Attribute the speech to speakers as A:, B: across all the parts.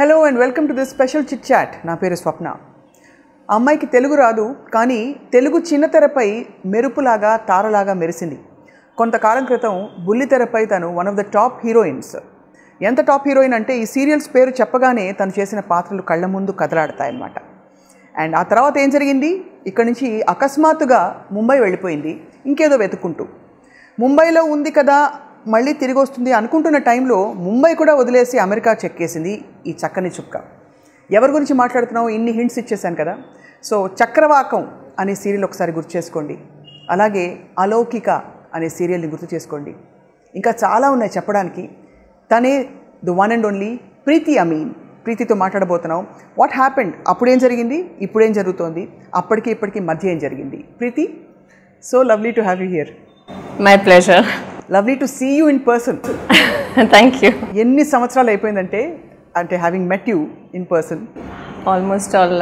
A: Hello and welcome to this special chit chat నా పేరు స్వప్న ఆ అమ్మాయికి తెలుగు రాదు కానీ తెలుగు చిన్నతెరపై మెరుపులాగా తారలాగా మెరిసింది కొంతకాలం క్రితం బుల్లితెరపై తను one of the top heroines ఎంత టాప్ హీరోయిన్ అంటే ఈ సీరియల్స్ పేరు చెప్పగానే తను చేసిన పాత్రలు కళ్ళ ముందు కదలాడతాయన్నమాట అండ్ ఆ తర్వాత ఏం జరిగింది ఇక్కడి నుంచి అకస్మాత్తుగా ముంబై వెళ్ళిపోయింది ఇంకేదో వెతుక్కుంటూ ముంబైలో ఉంది కదా మళ్ళీ తిరిగి వస్తుంది అనుకుంటున్న టైంలో ముంబై కూడా వదిలేసి అమెరికా చెక్కేసింది ఈ చక్కని చుక్క ఎవరి గురించి మాట్లాడుతున్నావు ఇన్ని హింట్స్ ఇచ్చేసాను కదా సో చక్రవాకం అనే సీరియల్ ఒకసారి గుర్తు చేసుకోండి అలాగే అలౌకిక అనే సీరియల్ని గుర్తు చేసుకోండి ఇంకా చాలా ఉన్నాయి చెప్పడానికి తనే the one and only Preeti Amin ప్రీతితో మాట్లాడబోతున్నాం వాట్ హ్యాపెండ్ అప్పుడేం జరిగింది ఇప్పుడేం జరుగుతోంది అప్పటికి ఇప్పటికి మధ్య ఏం జరిగింది Preeti so lovely to have you here
B: my pleasure
A: lovely to see you in person
B: thank you
A: ఎన్ని సంవత్సరాలు అయిపోయిందంటే అంటే having met you in person
B: almost all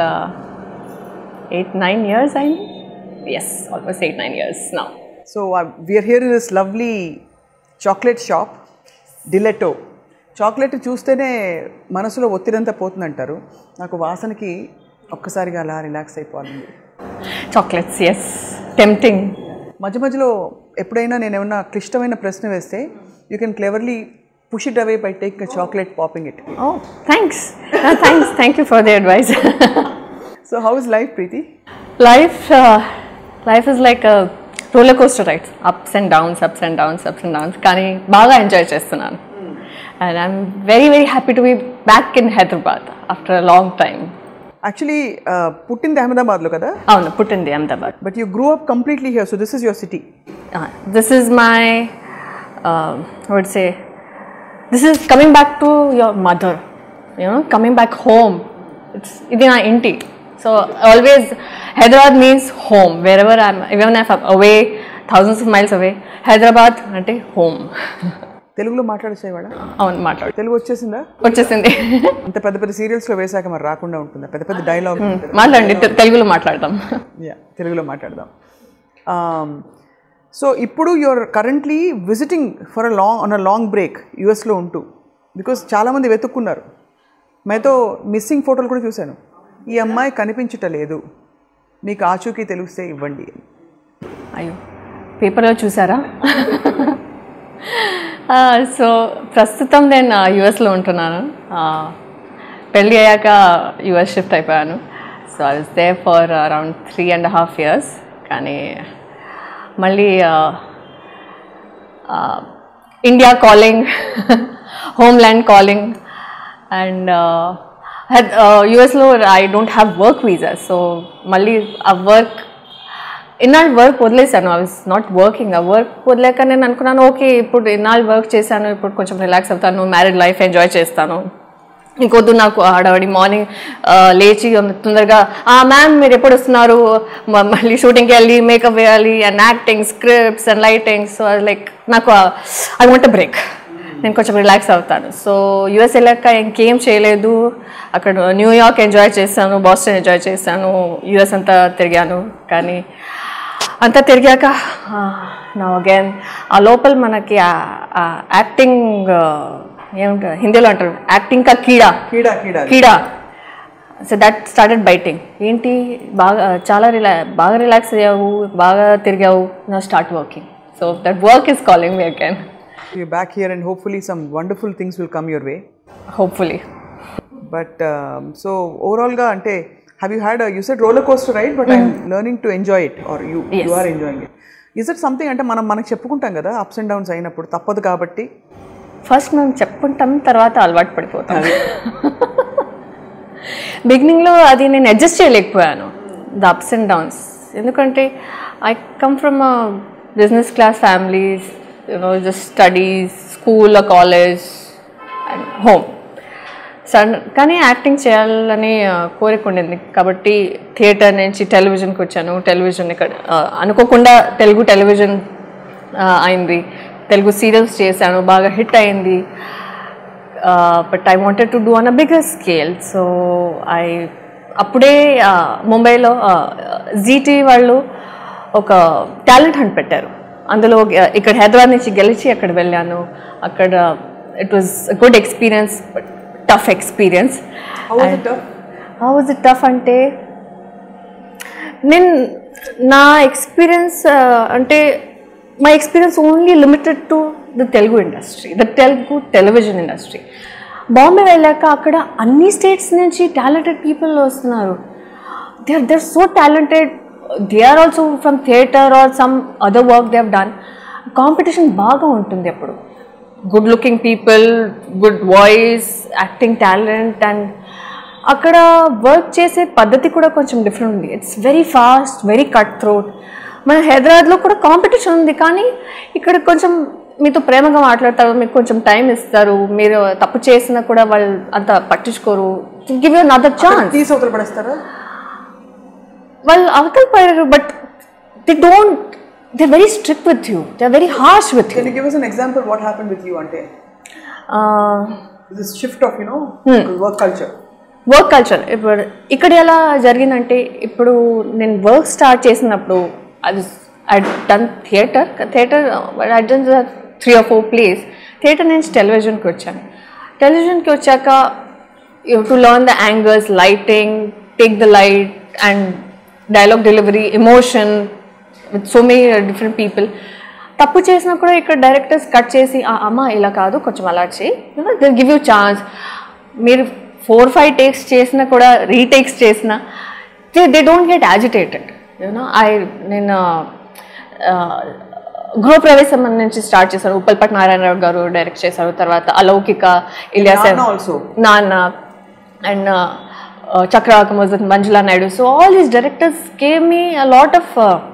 B: eight nine years అయింది yes almost eight nine years నా
A: so we are here in this lovely chocolate shop Diletto chocolate చూస్తేనే మనసులో ఒత్తిడంతా పోతుందంటారు నాకు వాసనకి ఒక్కసారిగా అలా రిలాక్స్ అయిపోవాలండి
B: చాక్లెట్స్ ఎస్ టెంప్టింగ్
A: మధ్య మధ్యలో ఎప్పుడైనా నేను ఏమన్నా క్లిష్టమైన ప్రశ్న వేస్తే you can cleverly push it away by take chocolate popping it
B: oh thanks thanks thank you for the advice
A: so how is life Preeti
B: life life is like roller coaster rides ups and downs ups and downs ups and downs కానీ బాగా enjoy చేస్తున్నాను and I'm very very happy to be back in Hyderabad after a long time
A: actually పుట్టింది అహ్మదాబాద్లో కదా
B: అవును పుట్టింది Ahmedabad
A: but you గ్రూ up completely here so this is your city
B: Uh, this is my, uh, I would say, this is coming back to your mother, you know, coming back home. It's ఇది నా ఇంటి so always Hyderabad means home wherever I'm even if away thousands of miles away Hyderabad అంటే home
A: తెలుగులో మాట్లాడేసేవాడ
B: అవును మాట్లాడు
A: తెలుగు వచ్చేసిందా
B: వచ్చేసింది
A: అంత పెద్ద పెద్ద సీరియల్స్లో వేసాక మరి రాకుండా ఉంటుందా పెద్ద పెద్ద డైలాగ్
B: మాట్లాడండి తె- తెలుగులో మాట్లాడదాం
A: యా తెలుగులో మాట్లాడదాం సో ఇప్పుడు your currently visiting for a long on a long break యూఎస్లో ఉంటూ బికాస్ చాలామంది వెతుక్కున్నారు మేతో మిస్సింగ్ ఫోటోలు కూడా చూశాను ఈ అమ్మాయి కనిపించుట లేదు మీకు ఆచూకీ తెలిస్తే ఇవ్వండి
B: అయ్యో పేపర్లో చూసారా సో ప్రస్తుతం నేను యుఎస్లో ఉంటున్నాను Ah, పెళ్ళి అయ్యాక యుఎస్ షిఫ్ట్ అయిపోయాను so I was there for around three and half years కానీ మళ్ళీ India calling homeland calling and యుఎస్లో I don't have work visa so మళ్ళీ ఆ వర్క్ ఇన్నాళ్ళు వర్క్ వదిలేసాను ఐ వాజ్ నాట్ వర్కింగ్ ఆ వర్క్ వదిలేక నేను అనుకున్నాను ఓకే ఇప్పుడు ఇన్నాళ్ళు వర్క్ చేశాను ఇప్పుడు కొంచెం రిలాక్స్ అవుతాను మ్యారీడ్ లైఫ్ ఎంజాయ్ చేస్తాను ఇంకొద్దు నాకు హడావడి మార్నింగ్ లేచి తొందరగా మ్యామ్ మీరు ఎప్పుడు వస్తున్నారు మ- మళ్ళీ షూటింగ్కి వెళ్ళి మేకప్ వేయాలి and acting scripts and lighting so like నాకు ఐ వాంట్ బ్రేక్ నేను కొంచెం రిలాక్స్ అవుతాను సో యూఎస్ వెళ్ళాక ఇంకేం చేయలేదు అక్కడ న్యూయార్క్ ఎంజాయ్ చేశాను బాస్టన్ ఎంజాయ్ చేశాను యూఎస్ అంతా తిరిగాను కానీ అంతా తిరిగాక నా అగైన్ ఆ లోపల మనకి యాక్టింగ్ ఏమంటారు హిందీలో అంటారు యాక్టింగ్ కా కీడా
A: కీడా కీడా
B: కీడా సో దట్ స్టార్టెడ్ బైటింగ్ ఏంటి బాగా చాలా రిలా బాగా రిలాక్స్ అయ్యావు బాగా తిరిగావు నా start working so that work is calling me again
A: you back here and hopefully some wonderful things will come your way
B: hopefully
A: but so ఓవరాల్గా అంటే have you had you set roller coaster right but I'm learning to enjoy it are you you are enjoying it is it something అంటే మనం మనకు చెప్పుకుంటాం కదా apps and downs అయినప్పుడు తప్పదు కాబట్టి
B: ఫస్ట్ మేము చెప్పుకుంటాం తర్వాత అలవాటు పడిపోతాం బిగినింగ్లో అది నేను అడ్జస్ట్ చేయలేకపోయాను ద అప్స్ అండ్ డౌన్స్ ఎందుకంటే I come from a business class families you know just studies school college and home sudden కానీ యాక్టింగ్ చేయాలని ఆ, కోరిక ఉండింది కాబట్టి థియేటర్ నుంచి టెలివిజన్కి వచ్చాను టెలివిజన్ ఇక్కడ ఆ, అనుకోకుండా తెలుగు టెలివిజన్ ఆ, అయింది తెలుగు సీరియల్స్ చేశాను బాగా హిట్ అయింది but I wanted to do on a bigger scale so I అప్పుడే ఆ, ముంబైలో జీటీ వాళ్ళు ఒక టాలెంట్ హంట్ పెట్టారు అందులో ఆ, ఇక్కడ హైదరాబాద్ నుంచి గెలిచి అక్కడ వెళ్ళాను అక్కడ it was good experience but tough experience
A: how was it
B: how was it tough అంటే నేను నా ఎక్స్పీరియన్స్ అంటే my experience only limited to the Telugu industry the Telugu television industry Bombay వెళ్ళాక అక్కడ అన్ని స్టేట్స్ నుంచి టాలెంటెడ్ పీపుల్ వస్తున్నారు they are they are so talented they are also from theatre or some other work they have done competition బాగా ఉంటుంది అప్పుడు good looking people good voice acting talent and అక్కడ work చేసే పద్ధతి కూడా కొంచెం డిఫరెంట్ ఉంది it's very fast very cut throat మన హైదరాబాద్లో కూడా కాంపిటీషన్ ఉంది కానీ ఇక్కడ కొంచెం మీతో ప్రేమగా మాట్లాడతారు మీకు కొంచెం టైం ఇస్తారు మీరు తప్పు చేసినా కూడా వాళ్ళు అంత పట్టించుకోరు గివ్ యూ నదర్ ఛాన్స్
A: తీసి అవతల పడేస్తారా
B: వాళ్ళు అవతల పడారు but they don't they very strict with you they very harsh with you
A: can you give us an example what happened with you అంటే this shift of you know work culture
B: work culture ఇప్పుడు ఇక్కడ ఎలా జరిగిందంటే ఇప్పుడు నేను work start చేసినప్పుడు అది I done theatre theatre I done three or four plays theatre నుంచి టెలివిజన్కి వచ్చాను టెలివిజన్కి వచ్చాక you to learn the angles lighting take the light and dialogue delivery emotion with so many different people తప్పు చేసినా కూడా ఇక్కడ డైరెక్టర్స్ కట్ చేసి "ఆ, అమ్మ ఇలా కాదు కొంచెం అలా చేయి దే గివ్ యూ ఛాన్స్ మీరు ఫోర్ ఫైవ్ టేక్స్ చేసినా కూడా రీటేక్స్ చేసినా they they don't get agitated you know I నేను ఆ, గృహప్రవేశం నుంచి స్టార్ట్ చేశారు ఉప్పల్పట్ నారాయణరావు గారు డైరెక్ట్ చేశారు తర్వాత అలౌకిక ఇలియాస్
A: నాన్న also.
B: నాన్న అండ్ చక్రవాక మజద్ Manjula Naidu so all these directors gave me a lot of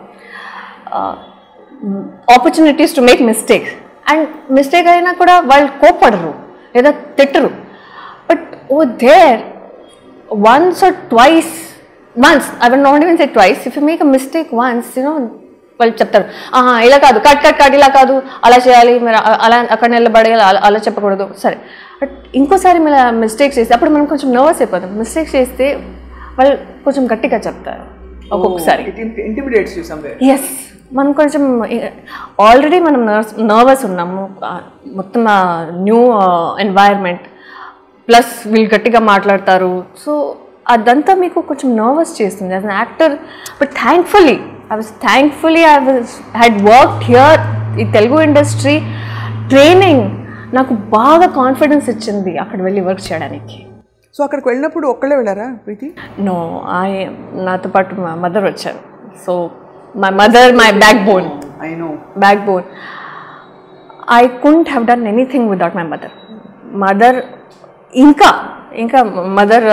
B: opportunities to make mistakes and mistake అయినా కూడా వాళ్ళు కోప్పడరు లేదా తిట్టరు but oh there once or twice once I will not even say twice if you make a mistake once you know వాళ్ళు చెప్తారు "ఆహా, ఇలా కాదు కట్ కట్ కట్ ఇలా కాదు అలా చేయాలి మీరు అ- అలా అక్కడ నిలబడేయాలి అలా అలా చెప్పకూడదు సరే బట్ ఇంకోసారి మీరు మిస్టేక్స్ చేస్తే అప్పుడు మనం కొంచెం నర్వస్ అయిపోతాం మిస్టేక్స్ చేస్తే వాళ్ళు కొంచెం గట్టిగా చెప్తారు ఒక్కొక్కసారి
A: it intimidates you somewhere
B: yes మనం కొంచెం ఆల్రెడీ మనం నర్వస్ నర్వస్ ఉన్నాము ఆ, మొత్తం న్యూ ఎన్వైర్న్మెంట్ ప్లస్ వీళ్ళు గట్టిగా మాట్లాడతారు సో అదంతా మీకు కొంచెం నర్వస్ చేస్తుంది as an actor but thankfully I was thankfully I was had work here ఈ తెలుగు ఇండస్ట్రీ ట్రైనింగ్ నాకు బాగా కాన్ఫిడెన్స్ ఇచ్చింది అక్కడ వెళ్ళి వర్క్ చేయడానికి
A: సో అక్కడికి వెళ్ళినప్పుడు ఒక్కళ్ళే వెళ్ళారా ప్రీతి
B: నో ఐ నాతో పాటు మా మదర్ వచ్చారు so my mother my backbone
A: I know
B: backbone. I couldn't have done anything without my mother. Mother ఇంకా ఇంకా మదర్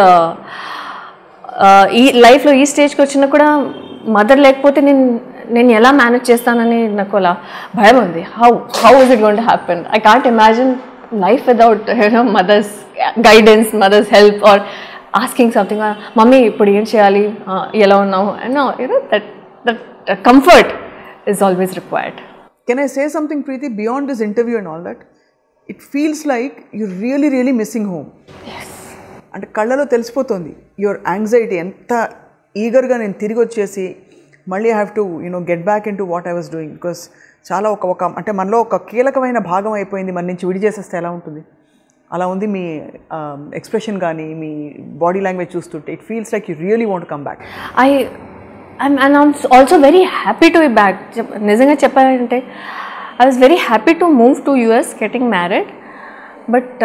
B: ఈ లైఫ్లో ఈ స్టేజ్కి వచ్చినా కూడా మదర్ లేకపోతే నేను నేను ఎలా మేనేజ్ చేస్తానని నాకు అలా భయం ఉంది how how is it gonna happen I can't imagine life without you know mother's guidance mother's help or asking something mummy ఇప్పుడు ఏం చేయాలి Ah, ఎలా ఉన్నావు no you know that that comfort is always required.
A: Can I say something Preeti beyond this interview and all that it feels like you really really missing home అంటే కళ్ళలో తెలిసిపోతుంది your anxiety ఎంత ఈగర్గా నేను తిరిగి వచ్చేసి మళ్ళీ have to you know get back into what I was doing because చాలా ఒక ఒక అంటే మనలో ఒక కీలకమైన భాగం అయిపోయింది మన నుంచి విడి చేసేస్తే ఎలా ఉంటుంది అలా ఉంది మీ ఎక్స్ప్రెషన్ కానీ మీ బాడీ లాంగ్వేజ్ చూస్తుంటే it feels like you really want come back
B: I I'm and I'm also very happy to be back. చెప్- నిజంగా చెప్పాలంటే I was very happy to move to US getting married but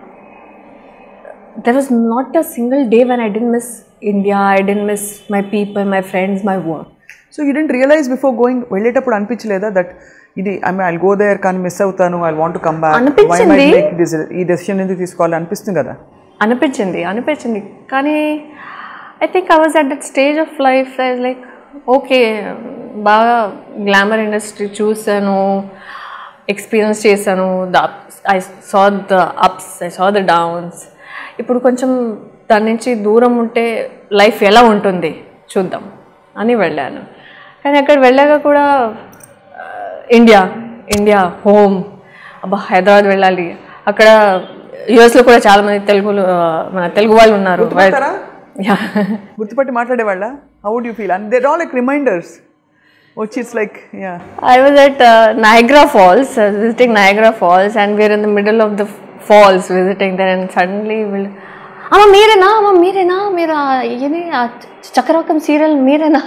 B: there was not a single day when I didn't miss India I didn't miss my people my friends my work
A: so you didn't realise before going వెళ్ళేటప్పుడు అనిపించలేదా that ఇది I mean I go there కానీ miss అవుతాను I want come back
B: అనిపించింది.
A: ఈ decision ఎందుకు తీసుకోవాలి అనిపిస్తుంది కదా
B: అనిపించింది అనిపించింది కానీ I think I was at that stage of life I like okay బాగా గ్లామర్ ఇండస్ట్రీ చూసాను ఎక్స్పీరియన్స్ చేశాను the I saw the ups I saw the downs ఇప్పుడు కొంచెం దాని నుంచి దూరం ఉంటే లైఫ్ ఎలా ఉంటుంది చూద్దాం అని వెళ్ళాను కానీ అక్కడ వెళ్ళాక కూడా ఇండియా ఇండియా హోమ్ అబ్బా హైదరాబాద్ వెళ్ళాలి అక్కడ యుఎస్లో కూడా చాలా మంది తెలుగు మన తెలుగు వాళ్ళు ఉన్నారు
A: గుర్తుపడతారా?
B: యా
A: గుర్తుపట్టి మాట్లాడేవాళ్ళ how would you feel and there all like reminders వచ్చి it's like yeah
B: I was at uh, Niagara Falls, uh, visiting Niagara Falls, and we're in the middle of the falls visiting there and suddenly will అమ్మ మీరేనా అమ్మ మీరేనా మీరు ఆ ఇది ఆ చ- చక్రవాకం సీరియల్ మీరేనా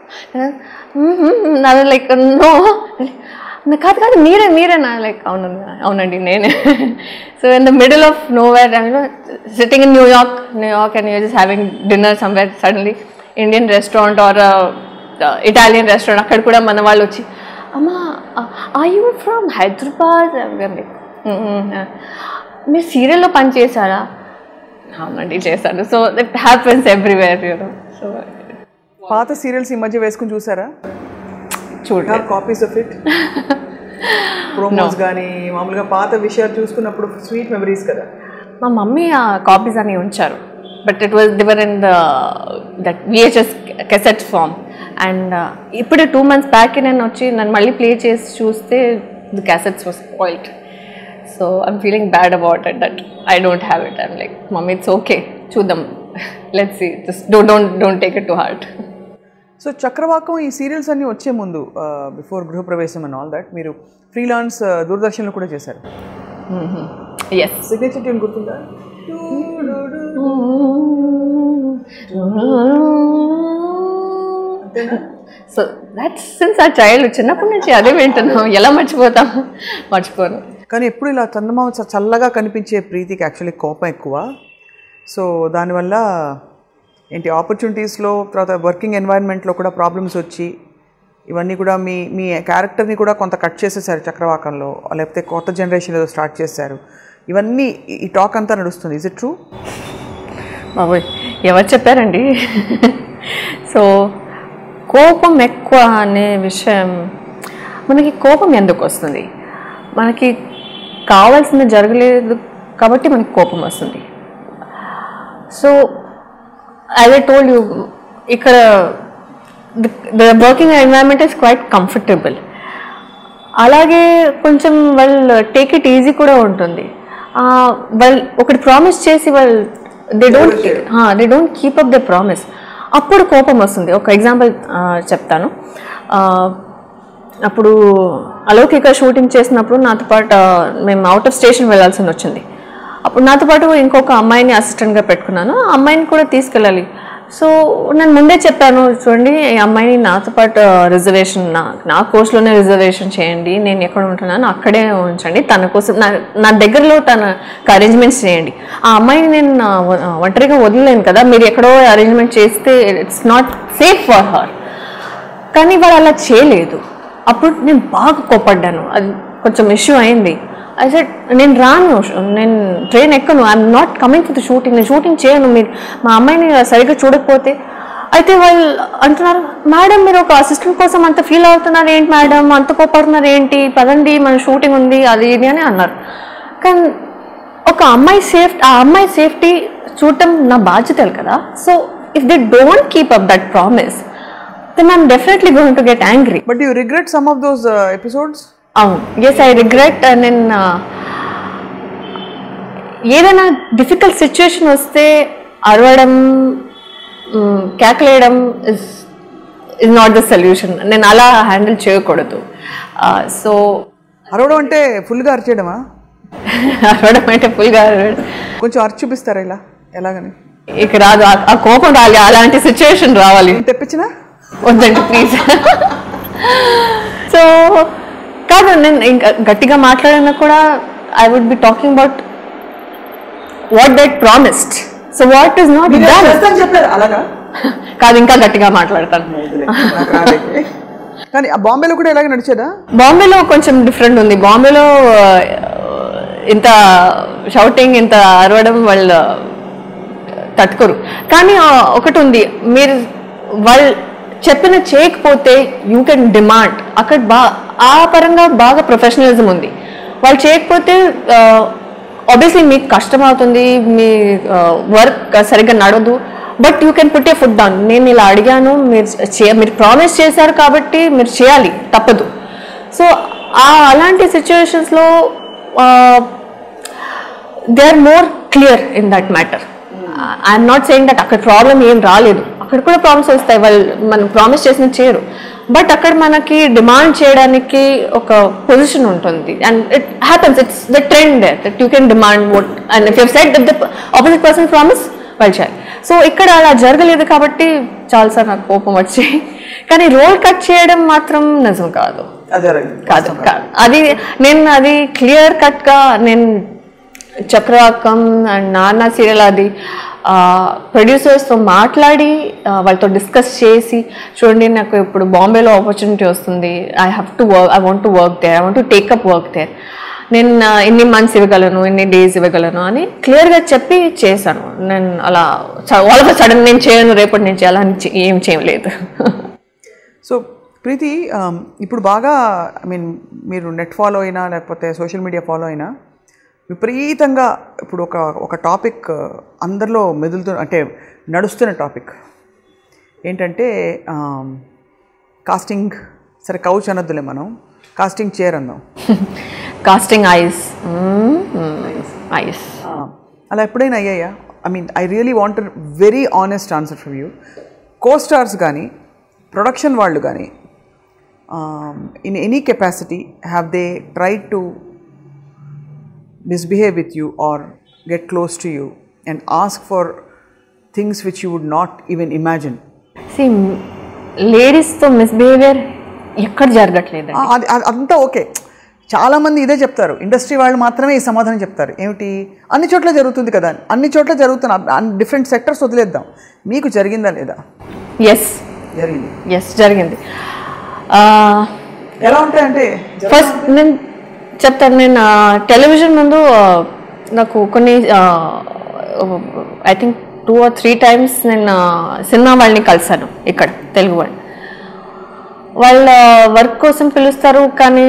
B: నాది లైక్ నో కాదు కాదు మీరే మీరేనా లైక్ అవును అవునండి నేనే so in the middle of nowhere sitting in New York New York and your just having dinner somewhere suddenly Indian restaurant or Italian restaurant అక్కడ కూడా మన వాళ్ళు వచ్చి అమ్మా ఆ యూ ఫ్రమ్ హైదరాబాద్ లైక్ మీరు సీరియల్లో పని చేశారా అవునండి చేశాను so that happens everywhere you know so
A: పాత సీరియల్స్ ఈ మధ్య వేసుకుని చూసారా
B: చూడండి
A: కాపీస్ ఆఫ్ ఇట్ ప్రోమోస్ కానీ మామూలుగా పాత విషయాలు చూసుకున్నప్పుడు స్వీట్ మెమరీస్ కదా
B: మా మమ్మీ ఆ కాపీస్ అని ఉంచారు but it was diver in the that VHS cassette form and ఇప్పుడు టూ మంత్స్ బ్యాక్ నేను వచ్చి నన్ను మళ్ళీ ప్లే చేసి చూస్తే the cassettes was spoiled so I'm feeling bad about it that I don't have it I'm like mummy it's okay చూద్దాం let's see just don't don't don't take it to heart
A: so Chakravakam ఈ serials అన్నీ వచ్చే ముందు before Gruhapravesham and all that మీరు freelance దూరదర్శన్లో కూడా చేశారు
B: yes
A: signature tune గుర్తుందా
B: so that's since a child చిన్నప్పటి నుంచి అదే వింటున్నాం ఎలా మర్చిపోతాం మర్చిపోను
A: కానీ ఎప్పుడు ఇలా చందమామ చ- చల్లగా కనిపించే ప్రీతికి యాక్చువల్లీ కోపం ఎక్కువ సో దానివల్ల ఏంటి ఆపర్చునిటీస్లో తర్వాత వర్కింగ్ ఎన్వైరన్మెంట్లో కూడా ప్రాబ్లమ్స్ వచ్చి ఇవన్నీ కూడా మీ మీ క్యారెక్టర్ని కూడా కొంత కట్ చేసేసారు చక్రవాకంలో లేకపోతే కొత్త జనరేషన్ ఏదో స్టార్ట్ చేశారు ఇవన్నీ ఈ- ఈ టాక్ అంతా నడుస్తుంది ఇస్ ఇట్ ట్రూ
B: బాబోయ్ ఎవరు చెప్పారండి సో కోపం ఎక్కువ అనే విషయం మనకి కోపం ఎందుకు వస్తుంది మనకి కావాల్సింది జరగలేదు కాబట్టి మనకి కోపం వస్తుంది so as I told you ఇక్కడ the working environment is quite comfortable అలాగే కొంచెం వాళ్ళు టేక్ ఇట్ ఈజీ కూడా ఉంటుంది ఆ, వాళ్ళు ఒకటి ప్రామిస్ చేసి వాళ్ళు they don't they don't keep up the promise అప్పుడు కోపం వస్తుంది ఒక ఎగ్జాంపుల్ చెప్తాను ఆ, అప్పుడు అలౌకిక షూటింగ్ చేసినప్పుడు నాతో పాటు ఆ, మేము అవుట్ ఆఫ్ స్టేషన్ వెళ్ళాల్సి వచ్చింది అప్పుడు నాతో పాటు ఇంకొక అమ్మాయిని అసిస్టెంట్గా పెట్టుకున్నాను ఆ అమ్మాయిని కూడా తీసుకెళ్ళాలి సో నేను ముందే చెప్పాను చూడండి ఈ అమ్మాయిని నాతో పాటు రిజర్వేషన్ నా నా కోర్సులోనే రిజర్వేషన్ చేయండి నేను ఎక్కడ ఉంటున్నాను అక్కడే ఉంచండి తన కోసం నా నా దగ్గరలో తన అరేంజ్మెంట్స్ చేయండి ఆ అమ్మాయిని నేను నా వ- ఒంటరిగా వదిలేను కదా మీరు ఎక్కడో అరేంజ్మెంట్ చేస్తే it's not safe for her కానీ వాడు అలా చేయలేదు అప్పుడు నేను బాగా కోపడ్డాను అది కొంచెం ఇష్యూ అయింది అయితే నేను రాను నేను ట్రైన్ ఎక్కను I'm not coming to the shooting నేను షూటింగ్ చేయను మీరు మా అమ్మాయిని సరిగ్గా చూడకపోతే అయితే వాళ్ళు అంటున్నారు మేడం మీరు ఒక అసిస్టెంట్ కోసం అంత ఫీల్ అవుతున్నారు ఏంటి మేడం అంత కోపడుతున్నారు ఏంటి పదండి మన షూటింగ్ ఉంది అది ఇది అని అన్నారు కానీ ఒక అమ్మాయి సేఫ్ ఆ అమ్మాయి సేఫ్టీ చూడటం నా బాధ్యతలు కదా so if they don't keep up that promise then I'm definitely going to get angry
A: but you regret some of those episodes
B: అవును ఎస్ ఐ రిగ్రెట్ నేను ఏదైనా డిఫికల్ట్ సిచ్యువేషన్ వస్తే అరవడం క్యాకులేయడం is is not the solution నేను అలా handle చేయకూడదు so
A: అరవడం అంటే ఫుల్గా అరిచేయడమా
B: అరవడం అంటే ఫుల్గా
A: కొంచెం అరిచి చూపిస్తారా ఇలా ఎలాగని
B: ఇక రాదు ఆ- ఆ కోపం రాలి అలాంటి సిచ్యువేషన్ రావాలి
A: తెప్పించినా
B: వద్దండి ప్లీజ్ సో కాదు నేను ఇంకా గట్టిగా మాట్లాడినా కూడా I would be talking about what that promised so what is not done
A: చెప్పారు అలాగా
B: కాదు ఇంకా గట్టిగా మాట్లాడతాను
A: నాకు రాలేదు. కానీ ఆ బాంబేలో కూడా ఇలాగే నడిచేదా
B: బాంబేలో కొంచెం డిఫరెంట్ ఉంది బాంబేలో ఆ, ఇంత షౌటింగ్ ఇంత అరవడం వాళ్ళు తట్టుకోరు కానీ ఆ, ఒకటి ఉంది మీరు వాళ్ళు చెప్పిన చేయకపోతే యూ కెన్ డిమాండ్ అక్కడ బా ఆ పరంగా బాగా ప్రొఫెషనలిజం ఉంది వాళ్ళు చేయకపోతే ఆబ్వియస్లీ మీకు కష్టం అవుతుంది మీ వర్క్ సరిగ్గా నడవదు but you can put a foot down నేను ఇలా అడిగాను మీరు చే మీరు ప్రామిస్ చేశారు కాబట్టి మీరు చేయాలి తప్పదు సో ఆ అలాంటి సిచ్యువేషన్స్లో they are more clear in that matter I'm not saying that అక్కడ ప్రాబ్లం ఏం రాలేదు అక్కడ కూడా ప్రాబ్లమ్స్ వస్తాయి వాళ్ళు మనం ప్రామిస్ చేసినది చేయరు బట్ అక్కడ మనకి డిమాండ్ చేయడానికి ఒక పొజిషన్ ఉంటుంది and it happens it's the trend that you can demand what and if you set the opposite person promise వాళ్ళు చేయాలి సో ఇక్కడ అలా జరగలేదు కాబట్టి చాలాసార్లు నాకు కోపం వచ్చి కానీ రోల్ కట్ చేయడం మాత్రం నిజం కాదు
A: అదే
B: కాదు కాదు అది నేను అది క్లియర్ కట్గా నేను చక్రవాకం అండ్ నాన్న సీరియల్ అది ప్రొడ్యూసర్స్తో మాట్లాడి ఆ, వాళ్ళతో డిస్కస్ చేసి చూడండి నాకు ఇప్పుడు బాంబేలో ఆపర్చునిటీ వస్తుంది I have to work I want to work there I want to take up work there నేను ఆ, ఇన్ని మంత్స్ ఇవ్వగలను ఇన్ని డేస్ ఇవ్వగలను అని క్లియర్గా చెప్పి చేశాను నేను అలా ఆల్ ఆఫ్ సడన్ నేను చేయను రేపటి నుంచి అలా అని చే- ఏం చేయలేదు
A: సో ప్రీతి um, ఇప్పుడు బాగా ఐ మీన్ మీరు నెట్ ఫాలో అయినా లేకపోతే సోషల్ మీడియా ఫాలో అయినా విపరీతంగా ఇప్పుడు ఒక ఒక టాపిక్ అందరిలో మెదులుతూ అంటే నడుస్తున్న టాపిక్ ఏంటంటే కాస్టింగ్ సరే కౌచ్ అనొద్దులే మనం కాస్టింగ్ చైర్ అందాం
B: కాస్టింగ్ ఐస్ ఐస్
A: Ah, అలా ఎప్పుడైనా అయ్యాయా I mean I really want very honest answer from you co stars కానీ ప్రొడక్షన్ వాళ్ళు కానీ in any capacity have they try to misbehave with you or get close to you and ask for things which you would not even imagine.
B: సి లేడీస్తో misbehaviour ఎక్కడ జరగట్లేదు
A: ఆ, అది అది- అదంతా ఓకే చాలామంది ఇదే చెప్తారు ఇండస్ట్రీ వాళ్ళు మాత్రమే ఈ సమాధానం చెప్తారు ఏమిటి అన్ని చోట్ల జరుగుతుంది కదా అన్ని చోట్ల జరుగుతున్న డిఫరెంట్ సెక్టర్స్ వదిలేద్దాం మీకు జరిగిందా లేదా
B: ఎస్
A: జరిగింది
B: ఎస్ జరిగింది
A: ఎలా ఉంటాయంటే
B: ఫస్ట్ నేను చెప్తాను నేను టెలివిజన్ ముందు ఆ, నాకు కొన్ని I think two or three times నేను ఆ, సినిమా వాళ్ళని కలిశాను ఇక్కడ తెలుగు వాళ్ళు వాళ్ళ వర్క్ కోసం పిలుస్తారు కానీ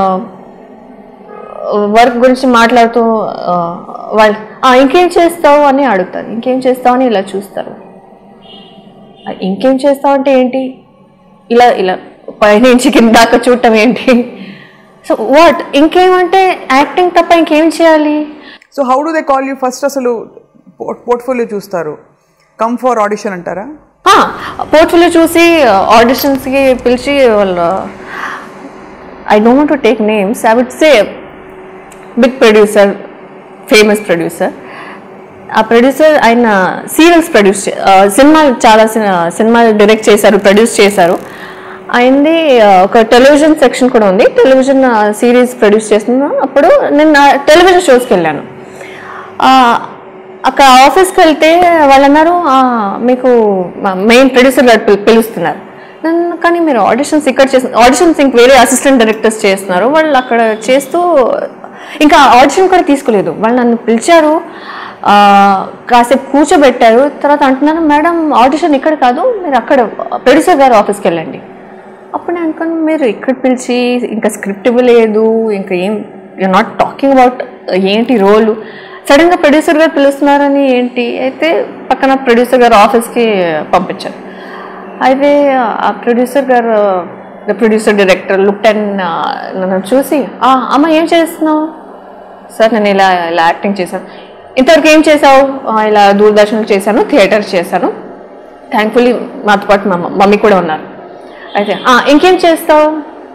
B: వర్క్ గురించి మాట్లాడుతూ ఆ, వాళ్ళు "ఆ, ఇంకేం చేస్తావు అని అడుగుతారు ఇంకేం చేస్తావు అని ఇలా చూస్తారు "ఆ, ఇంకేం చేస్తావు అంటే ఏంటి ఇలా ఇలా పైనుంచి కింద దాకా చూడటం ఏంటి సో వాట్ ఇంకేమంటే యాక్టింగ్ తప్ప ఇంకేం చేయాలి
A: so how do they call you first అసలు పోర్ట్ఫోలియో చూస్తారు కమ్ ఫర్ ఆడిషన్ అంటారా
B: పోర్ట్ఫోలియో చూసి ఆడిషన్స్కి పిలిచి వాళ్ళు I don't want to take names I would say big producer famous producer ఆ ప్రొడ్యూసర్ ఆయన సీరియల్స్ ప్రొడ్యూస్ సినిమాలు చాలా సిని- సినిమాలు డైరెక్ట్ చేశారు ప్రొడ్యూస్ చేశారు ఆయనది ఆ, ఒక టెలివిజన్ సెక్షన్ కూడా ఉంది టెలివిజన్ సిరీస్ ప్రొడ్యూస్ చేస్తున్నా అప్పుడు నేను టెలివిజన్ షోస్కి వెళ్ళాను ఆ, అక్కడ ఆఫీస్కి వెళ్తే వాళ్ళు అన్నారు "ఆ, మీకు మెయిన్ ప్రొడ్యూసర్ గారు పిలు- పిలుస్తున్నారు నన్ను కానీ మీరు ఆడిషన్స్ ఇక్కడ చేస్తున్నారు ఆడిషన్స్ ఇంక వేరే అసిస్టెంట్ డైరెక్టర్స్ చేస్తున్నారు వాళ్ళు అక్కడ చేస్తూ ఇంకా ఆడిషన్ కూడా తీసుకోలేదు వాళ్ళు నన్ను పిలిచారు ఆ, కాసేపు కూర్చోబెట్టారు తర్వాత అంటున్నారు మేడం ఆడిషన్ ఇక్కడ కాదు మీరు అక్కడ ప్రొడ్యూసర్ గారు ఆఫీస్కి వెళ్ళండి అప్పుడు నేను అనుకున్నాను మీరు ఇక్కడ పిలిచి ఇంకా స్క్రిప్ట్ ఇవ్వలేదు ఇంకా ఏం యూ నాట్ టాకింగ్ అబౌట్ ఏంటి రోలు సడన్గా ప్రొడ్యూసర్ గారు పిలుస్తున్నారని ఏంటి అయితే పక్కన ప్రొడ్యూసర్ గారు ఆఫీస్కి పంపించారు అయితే ఆ ప్రొడ్యూసర్ గారు the producer director look and నన్ను చూసి "ఆ, అమ్మ ఏం చేస్తున్నావు సార్ నేను ఇలా ఇలా యాక్టింగ్ చేశాను ఇంతవరకు ఏం చేసావు "ఆ, ఇలా దూరదర్శన్ చేశాను థియేటర్ చేశాను థ్యాంక్ఫుల్లీ మాతో పాటు మా మమ్మీ కూడా ఉన్నారు అయితే "ఆ, ఇంకేం చేస్తావు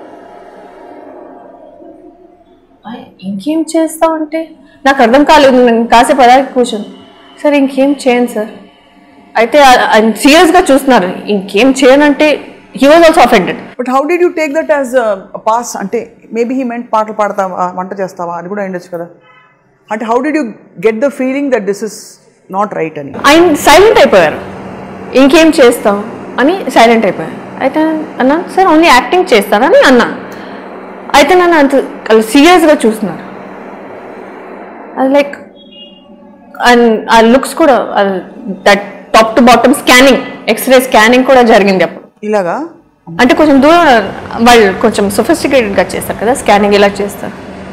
B: "ఆ, ఇంకేం చేస్తావు అంటే నాకు అర్థం కాలేదు నేను కాసేపు అలాగే కూర్చొని సార్ ఇంకేం చేయను సార్ అయితే ఆ- ఆయన సీరియస్గా చూస్తున్నారు ఇంకేం చేయనంటే he was also offended
A: but how did you take that as pass అంటే మేబీ హీ మెంట్ పాటలు పాడతావా వంట చేస్తావా అది కూడా ఉండొచ్చు కదా అంటే how did you get the feeling that this is not right అని
B: ఆయన సైలెంట్ అయిపోయారు ఇంకేం చేస్తావు అని సైలెంట్ అయిపోయారు అయితే అన్నా సార్ ఓన్లీ యాక్టింగ్ చేస్తానని అన్నాను అయితే నన్ను అంత సీరియస్గా చూస్తున్నారు అది లైక్ అండ్ ఆ లుక్స్ కూడా that top to bottom scanning X ray scanning కూడా జరిగింది అప్పుడు
A: ఇలాగా
B: అంటే కొంచెం దూరం వాళ్ళు కొంచెం సొఫిస్టికేటెడ్గా చేస్తారు కదా స్కానింగ్ ఇలా చేస్తారు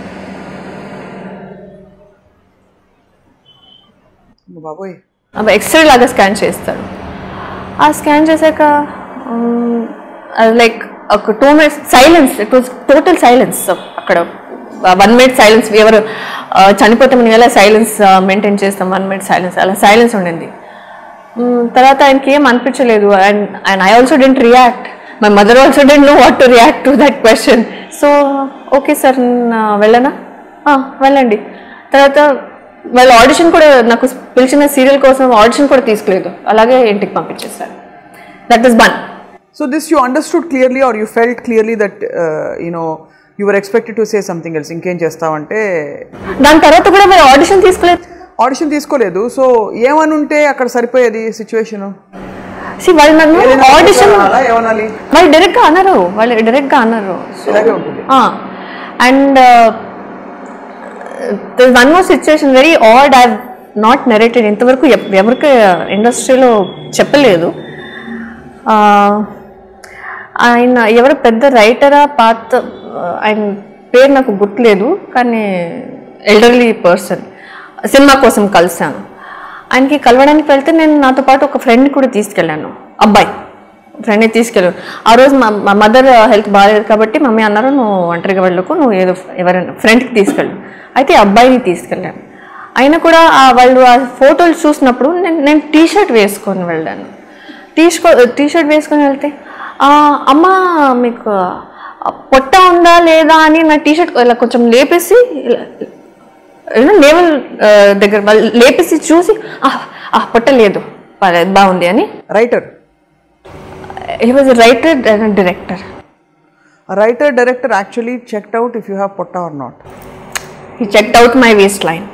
A: అమ్మ బాబోయ్
B: అవి ఎక్స్రే లాగా స్కాన్ చేస్తారు ఆ స్కాన్ చేశాక ఉమ్, అది లైక్ ఒక two minutes silence it was total silence అక్కడ వన్ మినిట్ సైలెన్స్ ఎవరు ఆ, చనిపోతే మనం ఎలా సైలెన్స్ మెయింటైన్ చేస్తాం వన్ మినిట్ సైలెన్స్ అలా సైలెన్స్ ఉండింది ఉమ్, తర్వాత ఆయనకి ఏం అనిపించలేదు and and I also didn't react my mother also didn't know what to react to that question so okay sir వెళ్ళనా "ఆ, వెళ్ళండి తర్వాత వాళ్ళ ఆడిషన్ కూడా నాకు పిలిచిన సీరియల్ కోసం ఆడిషన్ కూడా తీసుకోలేదు అలాగే ఇంటికి పంపించేస్తారు that is one
A: So this you understood clearly or you felt clearly that uh, you know you were expected to say something else. ఇంకేం చేస్తావంటే
B: దాని తర్వాత కూడా వాళ్ళు ఆడిషన్ తీసుకోలేదు
A: ఆడిషన్ తీసుకోలేదు సో ఏమని ఉంటే అక్కడ సరిపోయేది సిచ్యువేషన్
B: See, వాళ్ళు నన్ను ఆడిషన్
A: ఏమనాలి
B: వాళ్ళు డైరెక్ట్గా అన్నారు వాళ్ళు డైరెక్ట్గా అన్నారు
A: ఇలాగే ఉంటుంది
B: and one more situation very odd I not narrated ఇంతవరకు ఎప్- ఎవరికి ఇండస్ట్రీలో చెప్పలేదు Uh, ఆయన ఎవరు పెద్ద రైటరా పాత ఆయన పేరు నాకు గుర్తులేదు కానీ ఎల్డర్లీ పర్సన్ సినిమా కోసం కలిశాను ఆయనకి కలవడానికి వెళ్తే నేను నాతో పాటు ఒక ఫ్రెండ్ కూడా తీసుకెళ్ళాను అబ్బాయి ఫ్రెండ్ని తీసుకెళ్ళాను ఆ రోజు మా మా మదర్ హెల్త్ బాగాలేదు కాబట్టి మమ్మీ అన్నారు నువ్వు ఒంటరిగా వెళ్ళకు నువ్వు ఏదో ఎవరైనా ఫ్రెండ్కి తీసుకెళ్ళు అయితే ఈ అబ్బాయిని తీసుకెళ్ళాను అయినా కూడా ఆ వాళ్ళు ఆ ఫోటోలు చూసినప్పుడు నేను నేను టీ షర్ట్ వేసుకొని వెళ్ళాను టీ టీ షర్ట్ వేసుకొని వెళ్తే "ఆ, అమ్మ మీకు ఆ, పొట్ట ఉందా లేదా అని నా టీ షర్ట్ ఇలా కొంచెం లేపేసి ఇలా నేవల్ దగ్గర వాళ్ళు లేపేసి చూసి "ఆ, ఆ, పొట్ట లేదు పర్లేదు, బాగుంది అని
A: writer
B: he was writer and director
A: writer director actually checked out if you have పొట్ట or not
B: he checked out my waist line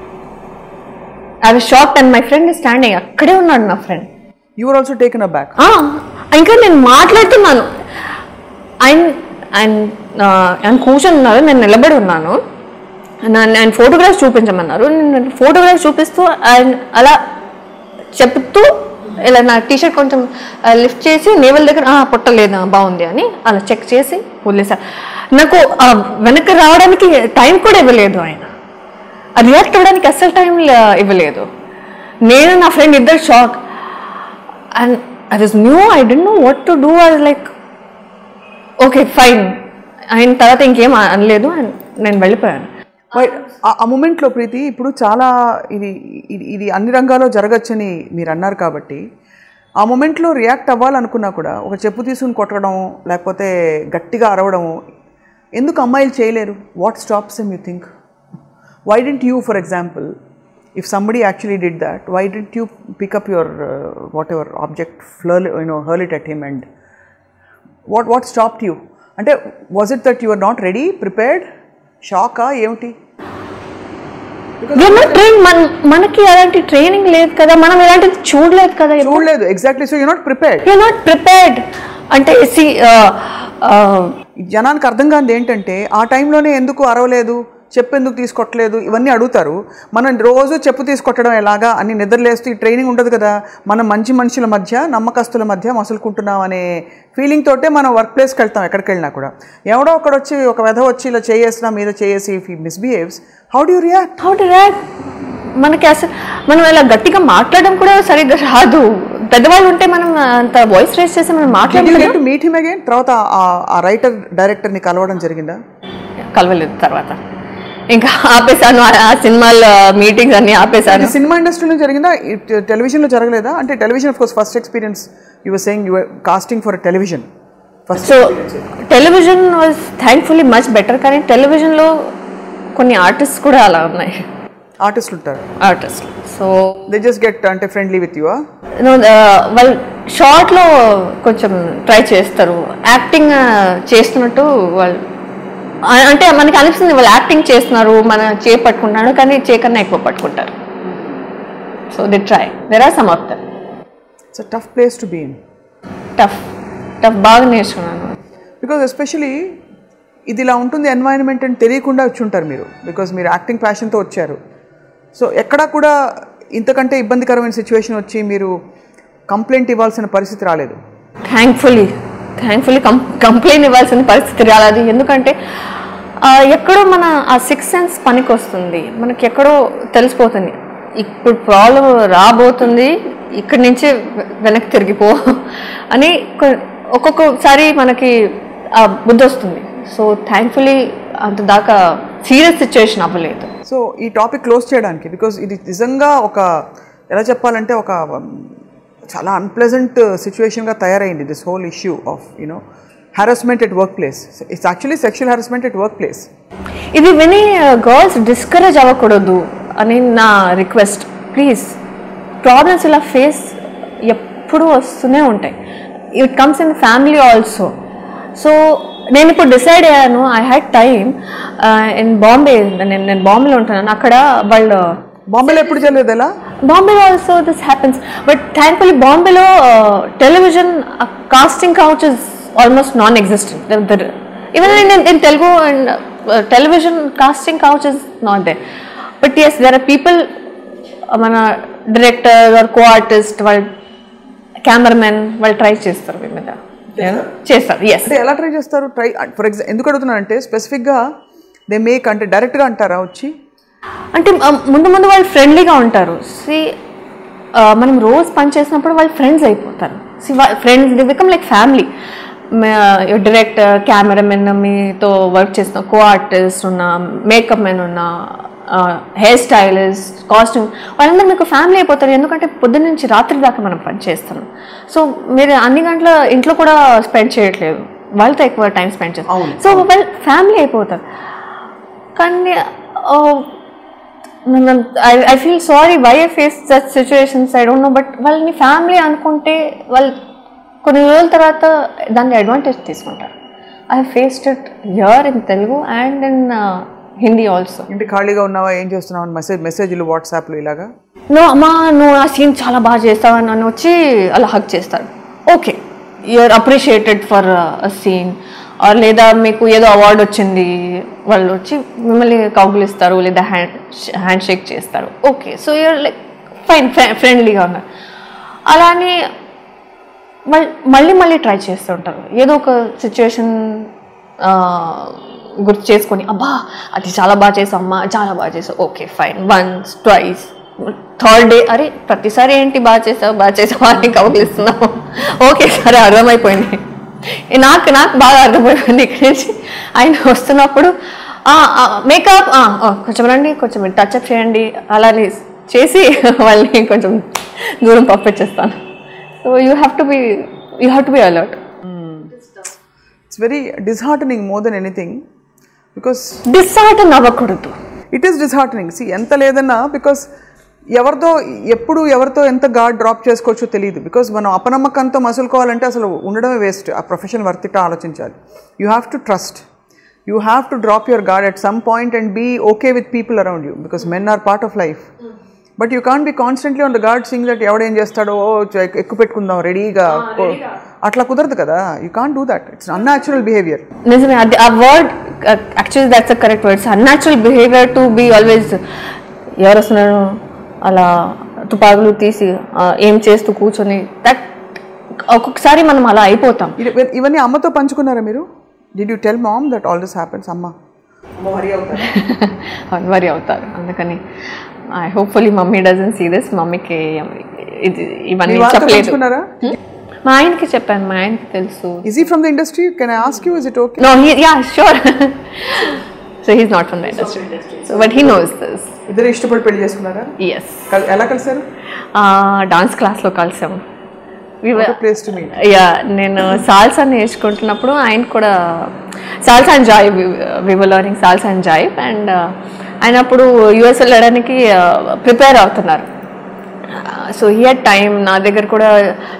B: I was shock and my friend standing అక్కడే ఉన్నాడు నా friend
A: you are also taken a back
B: ఆ, ఇంకా నేను మాట్లాడుతున్నాను ఆయన ఆయన ఆ, ఆయన కూర్చొని ఉన్నారు నేను నిలబడి ఉన్నాను నన్ను ఆయన ఫోటోగ్రాఫ్ చూపించమన్నారు నేను ఫోటోగ్రాఫ్ చూపిస్తూ ఆయన అలా చెప్తూ ఇలా నా టీషర్ట్ కొంచెం లిఫ్ట్ చేసి నేవల్ దగ్గర "ఆ, పుట్టలేదు బాగుంది అని అలా చెక్ చేసి వదిలేసారు నాకు ఆ, వెనక్కి రావడానికి టైం కూడా ఇవ్వలేదు ఆయన రియాక్ట్ అవ్వడానికి అస్సలు టైం ఇవ్వలేదు నేను నా ఫ్రెండ్ ఇద్దరు shock and I was new I didn't know what to do I like okay fine ఆయన తర్వాత ఇంకేం అనలేదు and నేను వెళ్ళిపోయాను
A: Wait, ఆ- ఆ మూమెంట్లో ప్రీతి ఇప్పుడు చాలా ఇది ఇది ఇది అన్ని రంగాల్లో జరగచ్చని మీరు అన్నారు కాబట్టి ఆ మూమెంట్లో రియాక్ట్ అవ్వాలనుకున్నా కూడా ఒక చెప్పు తీసుకుని కొట్టడం లేకపోతే గట్టిగా అరవడం ఎందుకు అమ్మాయిలు చేయలేరు what stops M you think why didn't you for example if somebody actually did that why didn't you pick up your what ever object ఫ్లర్ you know hurl it at him and what what stopped you అంటే was it that you are not ready prepared షాకా ఏమిటి
B: train మన మనకి అలాంటి training లేదు కదా మనం ఇలాంటిది చూడలేదు కదా
A: చూడలేదు exactly so you not prepared
B: you not prepared అంటే సి
A: జనానికి అర్థం కానిది ఏంటంటే ఆ టైంలోనే ఎందుకు అరవలేదు చెప్పు ఎందుకు తీసుకొట్టలేదు ఇవన్నీ అడుగుతారు మనం రోజు చెప్పు తీసుకొట్టడం ఎలాగా అని నిద్రలేస్తూ ఈ ట్రైనింగ్ ఉండదు కదా మనం మంచి మనుషుల మధ్య నమ్మకస్తుల మధ్య మసులుకుంటున్నాం అనే ఫీలింగ్ తోటే మనం వర్క్ ప్లేస్కి వెళ్తాం ఎక్కడికి వెళ్ళినా కూడా ఎవడో ఒకడు వచ్చి ఒక వెధ వచ్చి ఇలా చేయేసినా మీద చేసి if he misbehaves how do react
B: how to react మనకి అసలు మనం ఇలా గట్టిగా మాట్లాడడం కూడా సరిగ్గా రాదు పెద్దవాళ్ళు ఉంటే మనం అంత వాయిస్ రేస్ చేసి మనం మాట్లాడలేదు
A: టు మీట్ హిమ్ అగైన్ తర్వాత ఆ- ఆ రైటర్ డైరెక్టర్ని కలవడం జరిగిందా
B: కలవలేదు తర్వాత ఇంకా ఆపేసాను ఆ- ఆ సినిమాల మీటింగ్స్ అన్ని ఆపేసాను
A: ఇది సినిమా ఇండస్ట్రీలో జరిగిందా టెలివిజన్లో జరగలేదా అంటే television of course first experience you were saying you casting for television first
B: so television was thankfully much better కానీ టెలివిజన్లో కొన్ని ఆర్టిస్ట్ కూడా అలా ఉన్నాయి
A: ఆర్టిస్టులు ఉంటారు
B: artist so
A: they just get అంటే ఫ్రెండ్లీ విత్ యూ
B: వాళ్ళు షార్ట్లో కొంచెం ట్రై చేస్తారు యాక్టింగ్ చేస్తున్నట్టు వాళ్ళు ఆ- అంటే మనకి అనిపిస్తుంది వాళ్ళు యాక్టింగ్ చేస్తున్నారు మన చే పట్టుకుంటున్నాడు కానీ చే కన్నా ఎక్కువ పట్టుకుంటారు so the try there are some of them
A: it's a tough place to be in
B: tough tough బాగా నేర్చుకున్నాను
A: బికాజ్ ఎస్పెషలీ ఇది ఇలా ఉంటుంది ఎన్వైరన్మెంట్ అని తెలియకుండా వచ్చి ఉంటారు మీరు బికాజ్ మీరు యాక్టింగ్ ప్యాషన్తో వచ్చారు సో ఎక్కడా కూడా ఇంతకంటే ఇబ్బందికరమైన సిచ్యువేషన్ వచ్చి మీరు కంప్లైంట్ ఇవ్వాల్సిన పరిస్థితి రాలేదు
B: థ్యాంక్ఫుల్లీ థ్యాంక్ఫుల్లీ కం కంప్లైంట్ ఇవ్వాల్సిన పరిస్థితి రాలేదు ఎందుకంటే ఆ, ఎక్కడో మన ఆ సిక్స్ సెన్స్ పనికి వస్తుంది మనకి ఎక్కడో తెలిసిపోతుంది ఇప్పుడు ప్రాబ్లం రాబోతుంది ఇక్కడి నుంచి వె- వెనక్కి తిరిగిపో అని కొ- ఒక్కొక్కసారి మనకి ఆ బుద్ధి వస్తుంది సో థ్యాంక్ఫుల్లీ అంత దాకా సీరియస్ సిచ్యువేషన్ అవ్వలేదు
A: సో ఈ టాపిక్ క్లోజ్ చేయడానికి బికాజ్ ఇది నిజంగా ఒక ఎలా చెప్పాలంటే ఒక చాలా అన్ప్లెజెంట్ సిచ్యువేషన్గా తయారైంది this whole issue of you know harassment at work place it's actually sexual harassment at work place
B: ఇది విని గర్ల్స్ డిస్కరేజ్ అవ్వకూడదు అని నా రిక్వెస్ట్ ప్లీజ్ ప్రాబ్లమ్స్ ఇలా ఫేస్ ఎప్పుడూ వస్తూనే ఉంటాయి it comes in family also so నేను ఇప్పుడు డిసైడ్ అయ్యాను I had time in Bombay నేను నేను బాంబేలో ఉంటున్నాను అక్కడ వాళ్ళు
A: బాంబేలో ఎప్పుడు చదివేది ఎలా
B: బాంబేలో also this happens but thankfully బాంబేలో television casting couch is almost non existent even in in Telugu and television casting couch is not they but yes there are people మన డైరెక్టర్ ఆర్ కో ఆర్టిస్ట్ వాళ్ళు cameramen వాళ్ళు try చేస్తారు మీ మీద చేస్తారు yes
A: అంటే ఎలా ట్రై చేస్తారు ట్రై ఫర్ ఎగ్జాంపుల్ ఎందుకు అడుగుతున్నానంటే స్పెసిఫిక్గా దే మేక్ అంటే డైరెక్ట్గా అంటారా వచ్చి
B: అంటే ఆ, ముందు ముందు వాళ్ళు ఫ్రెండ్లీగా ఉంటారు సి మనం రోజు పని చేసినప్పుడు వాళ్ళు ఫ్రెండ్స్ అయిపోతారు సి friends the become like family director cameramen మీతో వర్క్ చేసిన కో ఆర్టిస్ట్ ఉన్న మేకప్ మెన్ ఉన్న హెయిర్ స్టైలిస్ట్ కాస్ట్యూమ్ వాళ్ళందరూ మీకు ఫ్యామిలీ అయిపోతారు ఎందుకంటే పొద్దున్న నుంచి రాత్రి దాకా మనం పని చేస్తున్నాం సో మీరు అన్ని గంటల ఇంట్లో కూడా స్పెండ్ చేయట్లేదు వాళ్ళతో ఎక్కువ టైం స్పెండ్ చేస్తారు
A: అవును,
B: సో వాళ్ళు ఫ్యామిలీ అయిపోతారు కానీ I feel sorry why I face such situations I don't know but వాళ్ళని ఫ్యామిలీ అనుకుంటే వాళ్ళు కొన్ని రోజుల తర్వాత దాన్ని అడ్వాంటేజ్ తీసుకుంటారు I faced it here in Telugu and in Hindi also
A: ఇంటి ఖాళీగా ఉన్నావా ఏం చేస్తున్నావు అని మెసేజ్ మెసేజ్లు వాట్సాప్లు ఇలాగా
B: నువ్వు అమ్మా నువ్వు ఆ సీన్ చాలా బాగా చేస్తావు అని నన్ను వచ్చి అలా హక్ చేస్తాడు okay you're appreciated for scene లేదా మీకు ఏదో అవార్డు వచ్చింది వాళ్ళు వచ్చి మిమ్మల్ని కౌగులిస్తారు లేదా హ్యాండ్ హ్యాండ్ షేక్ చేస్తారు okay so you're like fine ఫ్రెండ్లీగా ఉన్నారు అలానే మళ్ళీ మళ్ళీ మళ్ళీ ట్రై చేస్తుంటారు ఏదో ఒక సిచ్యువేషన్ గుర్తు చేసుకొని అబ్బా అది చాలా బాగా చేసావు అమ్మా చాలా బాగా చేసావు okay fine once twice third day అరే ప్రతిసారి ఏంటి బాగా చేసావు బాగా చేసావు అని కౌగిలిస్తున్నావు ఓకే సరే అర్థమైపోయింది నాకు నాకు బాగా అర్థమైపోయింది ఇక్కడి నుంచి ఆయన వస్తున్నప్పుడు మేకప్ కొంచెం రండి కొంచెం టచ్అప్ చేయండి అలానే చేసి వాళ్ళని కొంచెం దూరం పంపించేస్తాను so you have to be you have to be alert
A: it's very disheartening more then anything because
B: dishearten అవ్వకూడదు
A: ఇట్ ఈస్ డిస్హార్టనింగ్ సి ఎంత లేదన్నా బికాస్ ఎవరితో ఎప్పుడు ఎవరితో ఎంత గాడ్ డ్రాప్ చేసుకోవచ్చో తెలియదు బికాస్ మనం అపనమ్మకంతో మసులుకోవాలంటే అసలు ఉండడమే వేస్ట్ ఆ ప్రొఫెషన్ వర్తిట ఆలోచించాలి you have to trust you have to drop your god at some point and be okay with people around you because men are part of life but you can be constantly on the god sing that ఎవడేం చేస్తాడో ఓ, చ- ఎక్కువ పెట్టుకుందాం రెడీగా అట్లా కుదరదు కదా you can do that it's unnatural behaviour
B: నిజమే అది ఆ word actually that's a correct words unnatural behaviour to be always ఎవరు వస్తున్నారు అలా తుపాకులు తీసి ఆ, ఏం చేస్తూ కూర్చొని దట్ ఒక్కొక్కసారి మనం అలా అయిపోతాం
A: ఇది- ఇవన్నీ అమ్మతో పంచుకున్నారా మీరు did you tell mom that all this happens అమ్మ వరి అవుతారు
B: వరి అవుతారు అందుకని I hopefully mummy doesn't see this మమ్మీకి ఇది ఇవన్నీ
A: మీ వాళ్ళతో
B: చెప్పలేదు
A: పంచుకున్నారా
B: మా ఆయనకి చెప్పాను మా ఆయనకి తెలుసు
A: Is he from the industry? Can I ask you, is it okay?
B: No, he yeah, sure. so he's not from the industry. So, but he knows this.
A: ఇద్దరు ఇష్టపడి పెళ్లి చేసుకున్నారా
B: Yes.
A: కల్- ఎలా కలిసారు
B: డాన్స్ క్లాస్లో కలిసాము We were-
A: place to meet
B: yeah నేను సాల్సా నేర్చుకుంటున్నప్పుడు ఆయన కూడా salsa and joy we were learning salsa and joy and ఆయన అప్పుడు యుఎస్ వెళ్ళడానికి ప్రిపేర్ అవుతున్నారు సో హీ హ్యాడ్ టైం నా దగ్గర కూడా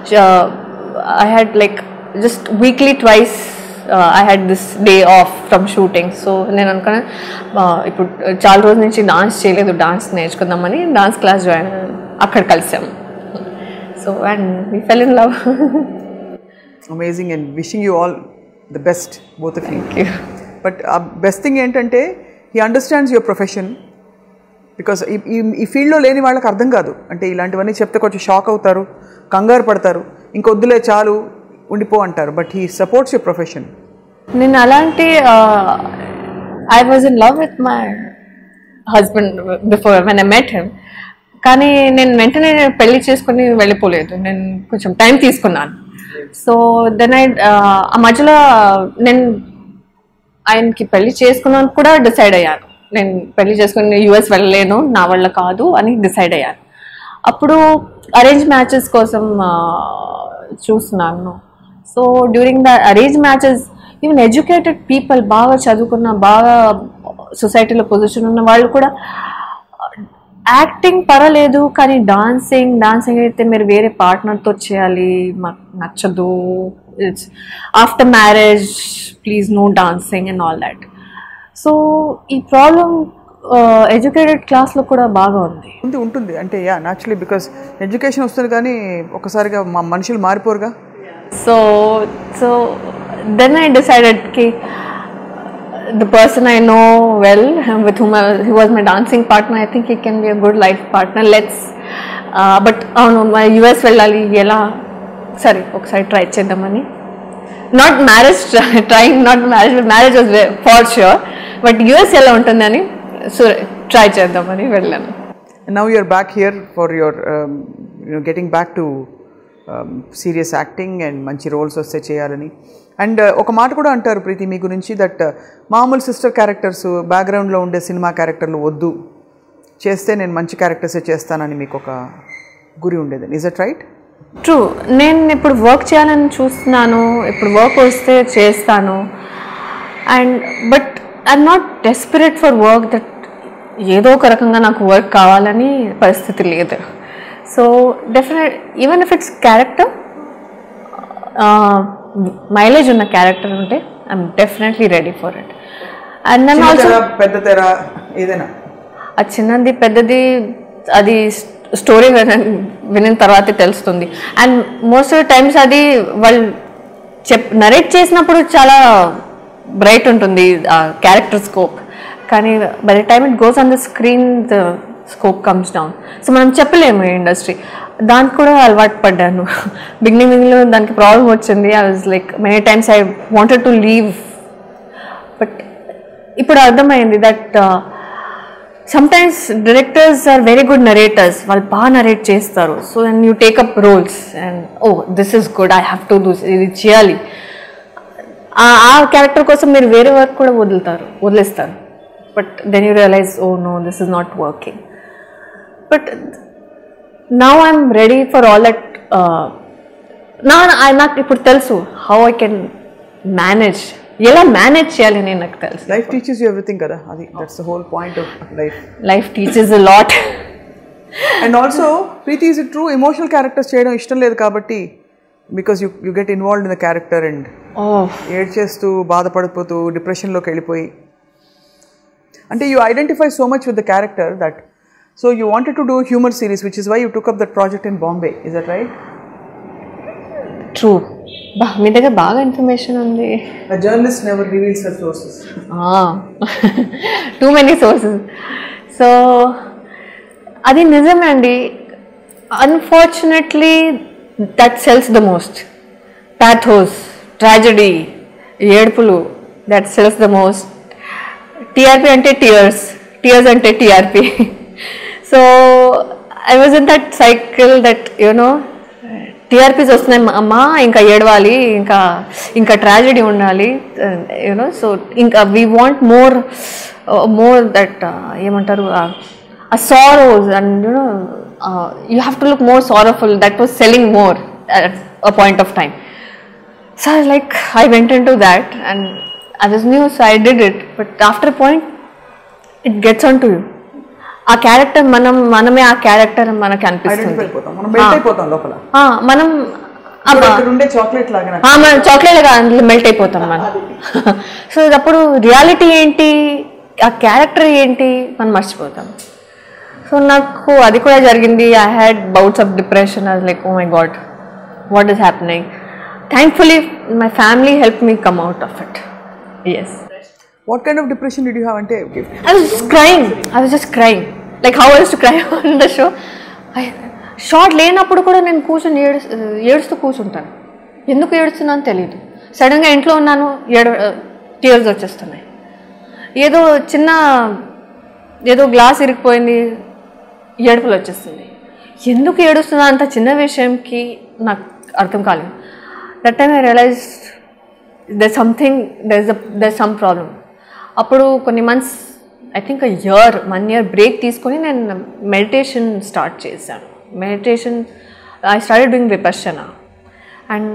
B: I had like just weekly twice I had this day off from shooting so నేను అనుకున్నా uh, ఇప్పుడు చాలా రోజుల నుంచి డాన్స్ చేయలేదు డాన్స్ నేర్చుకుందామని డాన్స్ క్లాస్ జాయిన్ అక్కడ కలిసాము so and we fell in love
A: amazing and wishing you all the best both of you but ఆ బెస్ట్ థింగ్ ఏంటంటే he understands your profession because ఈ ఈ- ఈ ఫీల్డ్లో లేని వాళ్ళకి అర్థం కాదు అంటే ఇలాంటివన్నీ చెప్తే కొంచెం షాక్ అవుతారు కంగారు పడతారు ఇంకొద్దులే చాలు ఉండిపో అంటారు but he supports your profession
B: నేను అలాంటి I was in love with my husband before when I met him కానీ నేను వెంటనే పెళ్లి చేసుకుని వెళ్ళిపోలేదు నేను కొంచెం టైం తీసుకున్నాను సో దెన్ ఐ ఆ మధ్యలో నేను ఆయనకి పెళ్లి చేసుకున్నాను కూడా డిసైడ్ అయ్యాను నేను పెళ్లి చేసుకుని యూఎస్ వెళ్ళలేను నా వల్ల కాదు అని డిసైడ్ అయ్యాను అప్పుడు అరేంజ్ మ్యాచెస్ కోసం ఆ, చూస్తున్నాను so during the arrange matches even educated people బాగా చదువుకున్న బాగా సొసైటీలో పొజిషన్ ఉన్న వాళ్ళు కూడా యాక్టింగ్ పర్వాలేదు కానీ డాన్సింగ్ డాన్సింగ్ అయితే మీరు వేరే పార్ట్నర్తో చేయాలి మాకు నచ్చదు it's after marriage please no dancing and all that so ఈ ప్రాబ్లం ఎడ్యుకేటెడ్ క్లాస్లో కూడా బాగా ఉంది
A: ఉంది ఉంటుంది అంటే యా న్యాచురలీ బికాస్ ఎడ్యుకేషన్ వస్తుంది కానీ ఒకసారిగా మా మనుషులు మారిపోరుగా
B: so so then I decided కి the person I know well, with whom I, he was my dancing partner, I think he can be a good life partner. Let's, uh, but అవును మా US వెళ్ళాలి ఎలా సరే ఒకసారి try చేద్దామని not marriage trying not marriage marriage was far sure but US ఎలా ఉంటుందని so try చేద్దామని వెళ్ళాను
A: now you're back here for your you know getting back to serious acting and మంచి రోల్స్ వస్తే చేయాలని అండ్ ఒక మాట కూడా అంటారు ప్రీతి మీ గురించి దట్ మామూలు సిస్టర్ క్యారెక్టర్స్ బ్యాక్గ్రౌండ్లో ఉండే సినిమా క్యారెక్టర్లు వద్దు చేస్తే నేను మంచి క్యారెక్టర్సే చేస్తానని మీకు ఒక గురి ఉండేది ఇస్ ఇట్ రైట్
B: ట్రూ నేను ఇప్పుడు వర్క్ చేయాలని చూస్తున్నాను ఇప్పుడు వర్క్ వస్తే చేస్తాను and but I'm not desperate for work that ఏదో ఒక రకంగా నాకు వర్క్ కావాలని పరిస్థితి లేదు so definite even if it's character mileage ఉన్న క్యారెక్టర్ ఉంటే I'm definitely ready for it and then also
A: తెర పెద్ద తెర ఏదైనా
B: ఆ చిన్నది పెద్దది అది స్టోరీ వినిన తర్వాతే తెలుస్తుంది అండ్ మోస్ట్ ఆఫ్ టైమ్స్ అది వాళ్ళు చెప్ నరేట్ చేసినప్పుడు చాలా బ్రైట్ ఉంటుంది ఆ క్యారెక్టర్ స్కోప్ కానీ by the time it goes on the screen the scope comes down so మనం చెప్పలేము ఈ ఇండస్ట్రీ దానికి కూడా అలవాటు పడ్డాను బిగినింగ్ బిగినింగ్లో దానికి ప్రాబ్లం వచ్చింది I was like many times I wanted to leave but ఇప్పుడు అర్థమైంది that sometimes directors are very good narrators వాళ్ళు బాగా నరేట్ చేస్తారు so then you take up roles and oh this is good I have to do ఇది చేయాలి ఆ- ఆ character కోసం మీరు వేరే వర్క్ కూడా వదులుతారు వదిలేస్తారు but then you realize oh no this is not working but now I'm ready for all that నా I- నాకు ఇప్పుడు తెలుసు హౌ ఐ కెన్ మేనేజ్ ఎలా మేనేజ్ చేయాలి నేను నాకు తెలుసు
A: లైఫ్ టీచర్స్ యూ ఎవ్రీథింగ్ కదా అది that's the whole point of life
B: life teachers a lot
A: and also Preeti is true emotional characters చేయడం ఇష్టం లేదు కాబట్టి because you you get involved in the character and
B: oh
A: ఏడ్ చేస్తూ బాధపడిపోతూ డిప్రెషన్లోకి వెళ్ళిపోయి అంటే you identify so much with the character that so you wanted to do humour series which is why you took up that project in Bombay is that right
B: true బా మీ దగ్గర బాగా ఇన్ఫర్మేషన్ ఉంది
A: A journalist never reveals her sources.
B: Too many sources so అది నిజమే అండి unfortunately that sells the most pathos tragedy ఏడుపులు that sells the most TRP అంటే టీయర్స్ టీయర్స్ అంటే TRP so I was in that cycle that you know TRPs వస్తున్నాయి మా- అమ్మా ఇంకా ఏడవాలి ఇంకా ఇంకా ట్రాజడీ ఉండాలి యూనో సో ఇంకా we want more more that ఏమంటారు ఆ sorrows and you know you have to look more sorrowful that was selling more a point of time so like I went into that and I was new so I did it but after point it gets on to you ఆ character మనం మనమే ఆ character మనకి అనిపిస్తుంది
A: identify అయిపోతాం మనం melt అయిపోతాం లోపల
B: ఆ, మనం
A: ఇప్పుడు ఇక్కడ ఉండే చాక్లెట్ లాగా
B: ఆ, మనం చాక్లెట్ అందులో మెల్ట్ అయిపోతాం మనం సో అప్పుడు రియాలిటీ ఏంటి ఆ క్యారెక్టర్ ఏంటి మనం మర్చిపోతాం సో నాకు అది కూడా జరిగింది I had bouts of depression I like oh my god what is happening thankfully my family help me come out of it yes
A: what kind of depression did you have అంటే
B: I was just crying. I was just crying. Like how I used to cry on the show. I, short లేనప్పుడు కూడా నేను కూర్చొని ఏడు ఏడుస్తూ కూర్చుంటాను ఎందుకు ఏడుస్తున్నాను తెలియదు సడన్గా ఇంట్లో ఉన్నాను ఏడు టీయర్స్ వచ్చేస్తున్నాయి ఏదో చిన్న ఏదో గ్లాస్ ఇరిగిపోయింది ఏడుపులు వచ్చేస్తుంది ఎందుకు ఏడుస్తున్నా అంత చిన్న విషయంకి నాకు అర్థం కాలేదు that time I realize there something there there some problem అప్పుడు కొన్ని months I think year one year break తీసుకొని నేను మెడిటేషన్ స్టార్ట్ చేశాను meditation I started doing Vipassana and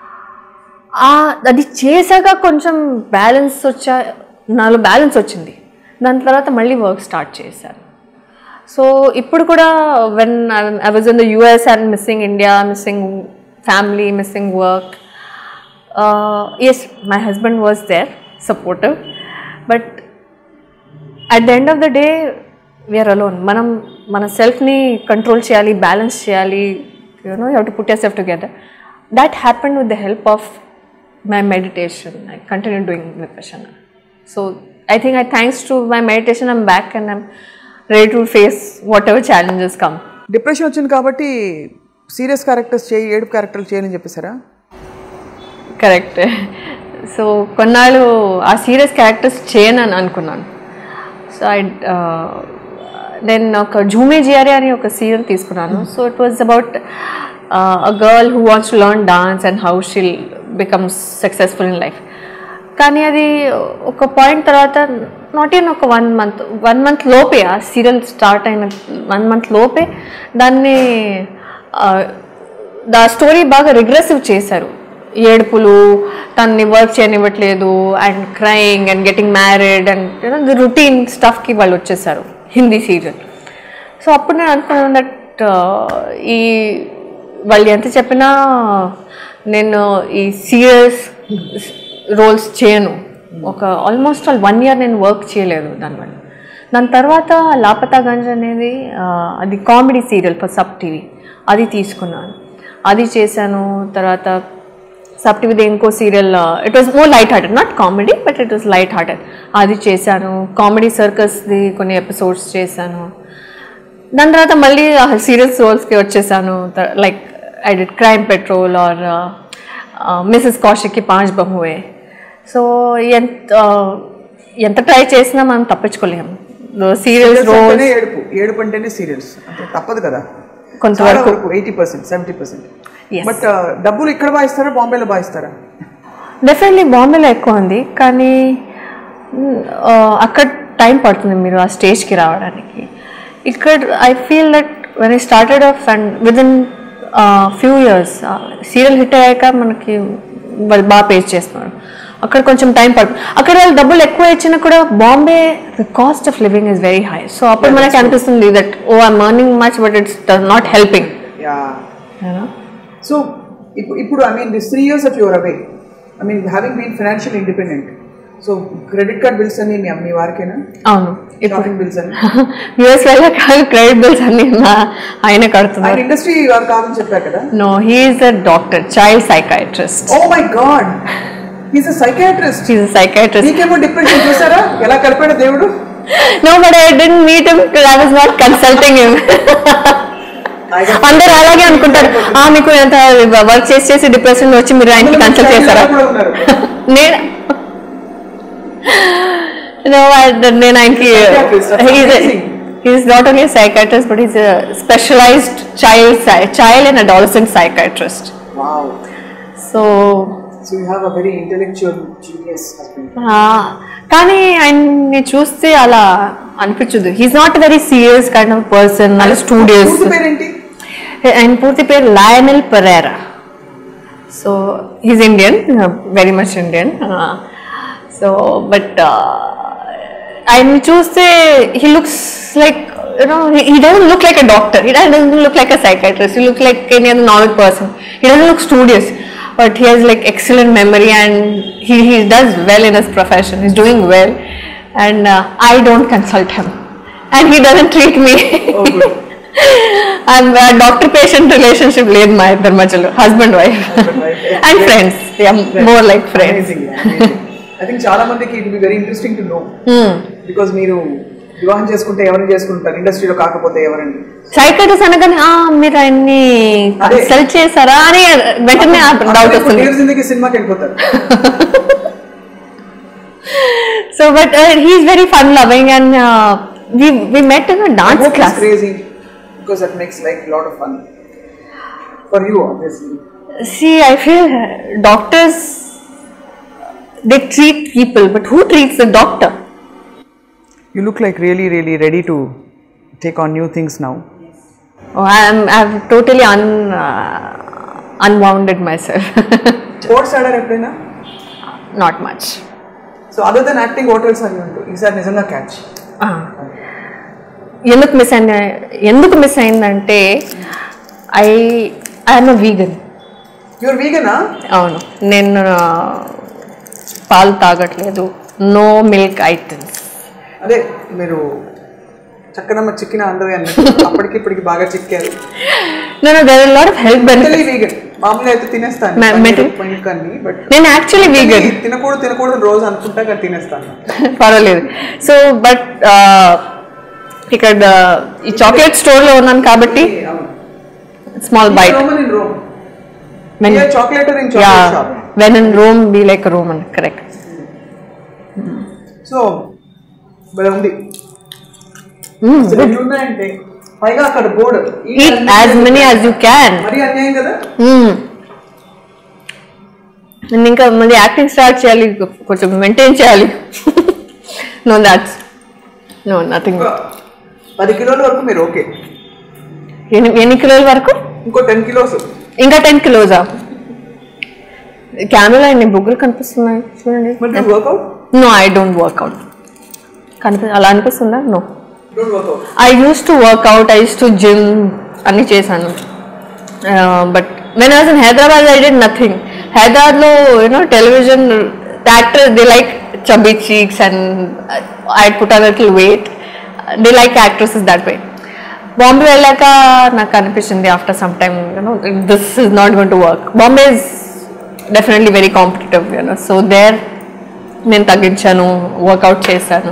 B: అది చేశాక కొంచెం బ్యాలెన్స్ వచ్చా నాలో బ్యాలెన్స్ వచ్చింది దాని తర్వాత మళ్ళీ వర్క్ స్టార్ట్ చేశాను సో ఇప్పుడు కూడా when I was in the US and missing India missing family missing work yes my husband was there supportive but at the end of the day we're alone మనం మన సెల్ఫ్ని control చేయాలి balance చేయాలి you know have to put yourself together that happen with the help of my meditation I continue doing Vipassana so I think I thanks to my meditation I'm back and I'm ready to face whatever challenges come
A: depression వచ్చింది కాబట్టి serious characters చేయి ఏడుపు క్యారెక్టర్లు చేయని చెప్పేశారా
B: correct so కొన్నాళ్ళు ఆ serious characters చేయనని అనుకున్నాను సో ఐ నేను ఒక జూమే జియారే అని ఒక సీరియల్ తీసుకున్నాను so it was about a girl who wants to learn dance and how she'll becomes successful in life కానీ అది ఒక పాయింట్ తర్వాత నాట్ ఇన్ ఒక వన్ మంత్ వన్ మంత్ లోపే ఆ సీరియల్ స్టార్ట్ అయిన వన్ మంత్ లోపే దాన్ని దా స్టోరీ బాగా రిగ్రెసివ్ చేశారు ఏడుపులు తనని వర్క్ చేయనివ్వట్లేదు and crying and getting married and you know the routine స్టఫ్కి వాళ్ళు వచ్చేసారు హిందీ సీరియల్ సో అప్పుడు నేను అనుకున్నాను దట్ ఈ వాళ్ళు ఎంత చెప్పినా నేను ఈ సీరియస్ రోల్స్ చేయను ఒక ఆల్మోస్ట్ ఆల్ వన్ ఇయర్ నేను వర్క్ చేయలేదు దానివల్ల దాని తర్వాత లాపతా గంజ్ అనేది ఆ, అది comedy serial for SAB TV అది తీసుకున్నాను అది చేశాను తర్వాత సబ్ టీవీది ఇంకో serial it was more light hearted not comedy but it was light hearted అది చేశాను కామెడీ సర్కస్ది కొన్ని ఎపిసోడ్స్ చేశాను దాని తర్వాత మళ్ళీ సీరియస్ రోల్స్కి వచ్చేసాను like I did Crime Patrol or Mrs కౌశిక్కి పాంచ్ బహువే సో ఎంత ఎంత ట్రై చేసినా మనం తప్పించుకోలేము సీరియల్స్ రోల్స్
A: అంటేనే ఏడుపు ఏడుపు అంటేనే సీరియల్స్ అంటే తప్పదు కదా
B: కొంతవరకు
A: eighty percent seventy percent
B: Yes.
A: But డబ్బులు ఇక్కడ బాయిస్తారా బాంబేలో బాయిస్తారా
B: డెఫినెట్లీ బాంబేలో ఎక్కువ ఉంది కానీ మ్, ఆ, అక్కడ టైం పడుతుంది మీరు ఆ స్టేజ్కి రావడానికి ఇక్కడ I feel that when I started off and with in few years serial hit అయ్యాక మనకి వాళ్ళు బాగా పే చేస్తున్నారు అక్కడ కొంచెం టైం పడుతుంది అక్కడ వాళ్ళు డబ్బులు ఎక్కువ ఇచ్చినా కూడా Bombay the cost of living is very high so అప్పుడు మనకి అనిపిస్తుంది that oh I'm earning much but it's not helping
A: yeah so ఇప్పుడు ఇప్పుడు I mean this three years of your away I mean having been financial independent so credit card bills అన్ని మీ మీ వారికేనా
B: అవును ఇప్పుడు
A: షాపింగ్ బిల్స్ అన్ని
B: US వెళ్ళాక క్రెడిట్ బిల్స్ అన్ని మా- ఆయన కడుతున్నారు
A: ఆయన ఇండస్ట్రీ వారు కాదని చెప్పారు కదా
B: no he's a doctor child psychiatrist
A: oh my god he's a psychiatrist
B: he's psychiatrist
A: నీకేమో డిప్రెషన్ చూసారా ఎలా కలిపాడు దేవుడు
B: no but I didn't meet him I was not consulting him అందరూ అలాగే అనుకుంటారు ఆ మీకు ఎంత వర్క్ చేసి చేసి డిప్రెషన్ వచ్చి మీరు ఆయనకి కన్సల్ట్ చేస్తారా
A: కూడా ఉన్నారు
B: నేను No, I- నేను ఆయనకి
A: Psychiatrist, that's amazing.
B: He's not only psychiatrist but is specialised child child and adolescent psychiatrist
A: wow
B: so
A: so you have a very intellectual genius husband
B: కానీ ఆయన్ని చూస్తే అలా అనిపించదు he's not very serious kind of person అలా studious
A: పూర్తి పేరేంటి
B: ఆయన పూర్తి పేరు Lionel Pereira so he's Indian very much Indian so but ఆయన్ని చూస్తే he looks like you know he doesn't look like a doctor he doesn't look like a psychiatrist he look like any other normal person he doesn't look studious but he has like excellent memory and he he does well in his profession is doing well and I don't consult him and he doesn't treat me and doctor patient relationship లేదు మా ఇద్దరి మధ్యలో husband wife
A: wife.
B: And friends more like friends
A: I think చాలా మందికి it be very interesting to know because మీరు వివాహం చేసుకుంటే ఎవరిని చేసుకుంటారు ఇండస్ట్రీలో కాకపోతే ఎవరండి
B: సైకటిస్ట్ అనగానే "ఆ, మీరు ఆయన్ని
A: అదే.
B: కన్సల్ట్ చేశారా అని వెంటనే డౌట్ వస్తుంది
A: జిందగీ సినిమాకి వెళ్ళిపోతారు
B: so but he's very fun loving and we we met in dance class
A: crazy because that makes life lot of fun for you obviously
B: See, I feel uh, doctors they treat people, but who treats the doctor?
A: You look like really, really ready to take on new things now.
B: I'm, I've totally un, uh, unwounded myself.
A: Sports ఆడారు ఎప్పుడైనా
B: Not much.
A: So other then acting hotels అని ఉంటూ ఈసారి నిజంగా catch
B: Ah. ఎందుకు miss అయింది ఎందుకు miss అయిందంటే I I'm a vegan
A: you're వీగనా
B: అవును నేను ఆ, పాలు తాగట్లేదు నో మిల్క్ ఐటమ్స్
A: అదే మీరు చక్కనమ్మ చిక్కిన అందమే అన్న అప్పటికి ఇప్పటికి బాగా చిక్కారు
B: నేను there lot of health benefit
A: vegan మామూలుగా అయితే తినేస్తాను
B: Me- metal-
A: మిల్క్ అన్ని బట్
B: నేను యాక్చువల్లీ వీగన్
A: తినకూడదు తినకూడదు రోజు అనుకుంటా కానీ తినేస్తాను
B: పర్వాలేదు సో బట్ ఇక్కడ ఈ చాక్లెట్ స్టోర్లో ఉన్నాను కాబట్టి small bite
A: Roman in Rome
B: When-
A: chocolate in
B: a
A: chocolate shop
B: when in Rome be like Rome అని కరెక్ట్
A: సో భలే ఉంది అసలు ఎన్ని ఉన్నాయంటే పైగా అక్కడ board
B: eat as many as you can
A: మరీ అన్యాయం కదా
B: నేను ఇంకా మళ్ళీ యాక్టింగ్ స్టార్ట్ చేయాలి కొంచెం మెయింటైన్ చేయాలి నో దాట్స్ నో నథింగ్
A: ఒక పది కిలోల వరకు మీరు ఓకే
B: ఎన్ని ఎన్ని కిలోల వరకు
A: ఇంకో టెన్ కిలోస్
B: ఇంకా టెన్ కిలోసా కెమెరాలో ఎన్ని బుగ్గులు కనిపిస్తున్నాయి చూడండి
A: మరి workout
B: no I don't workout కనిపి అలా అనిపిస్తుందా no
A: don't workout
B: I used to workout I used to gym అన్ని చేశాను but when was in Hyderabad I did nothing హైదరాబాద్లో you know television actor they like chubby cheeks and I put a little weight they like actresses that way Bombay వెళ్ళాక నాకు అనిపించింది after some time you know this is not gone to work Bombay is definitely very competitive you know so there నేను తగ్గించాను workout చేశాను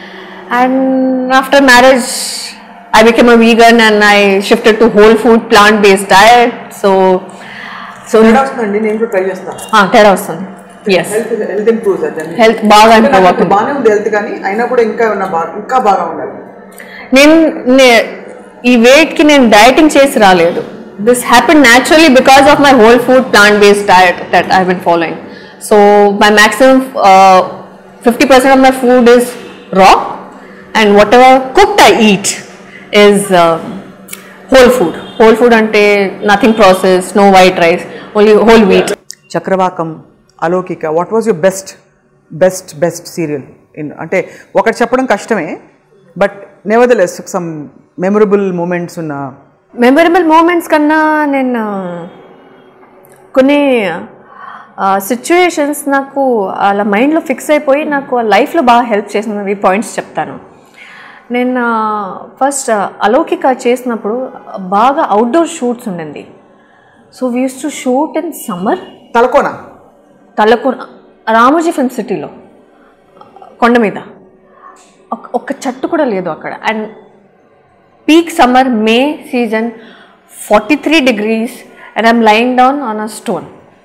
B: and after marriage I became a vegan and I shifted to whole food plant based diet so so
A: తేడా వస్తుందండి నేను కూడా try చేస్తాను
B: తేడా వస్తుంది ఎస్
A: హెల్త్ హెల్త్ ఇంప్రూవ్స్ అదండి
B: హెల్త్ బాగా ఇంప్రూవ్ అవుతుంది
A: బాగానే ఉంది హెల్త్ కానీ అయినా కూడా ఇంకా ఉన్న బాగా ఇంకా బాగా ఉండాలి
B: నేను నే- ఈ వెయిట్కి నేను డయటింగ్ చేసి రాలేదు this happen naturally because of my whole food plant based diet that I been following so my maximum fifty percent of my food is raw and whatever cooked I eat is whole food whole food అంటే nothing process no white rice only whole wheat
A: Chakravakam Alaukika what was your best best best serial in అంటే ఒకటి చెప్పడం కష్టమే but nevertheless some memorable moments ఉన్న
B: memorable moments కన్నా నేను కొన్ని situations నాకు అలా మైండ్లో ఫిక్స్ అయిపోయి నాకు లైఫ్లో బాగా హెల్ప్ చేసినవి పాయింట్స్ చెప్తాను నేను ఫస్ట్ అలౌకిక చేసినప్పుడు బాగా అవుట్డోర్ షూట్స్ ఉండింది so we used to shoot in summer
A: Talakona
B: తలకు రామోజీ ఫిల్మ్ సిటీలో కొండ మీద ఒక్క ఒక్క చెట్టు కూడా లేదు అక్కడ and peak summer May season forty three degrees and I'm lying down on a stone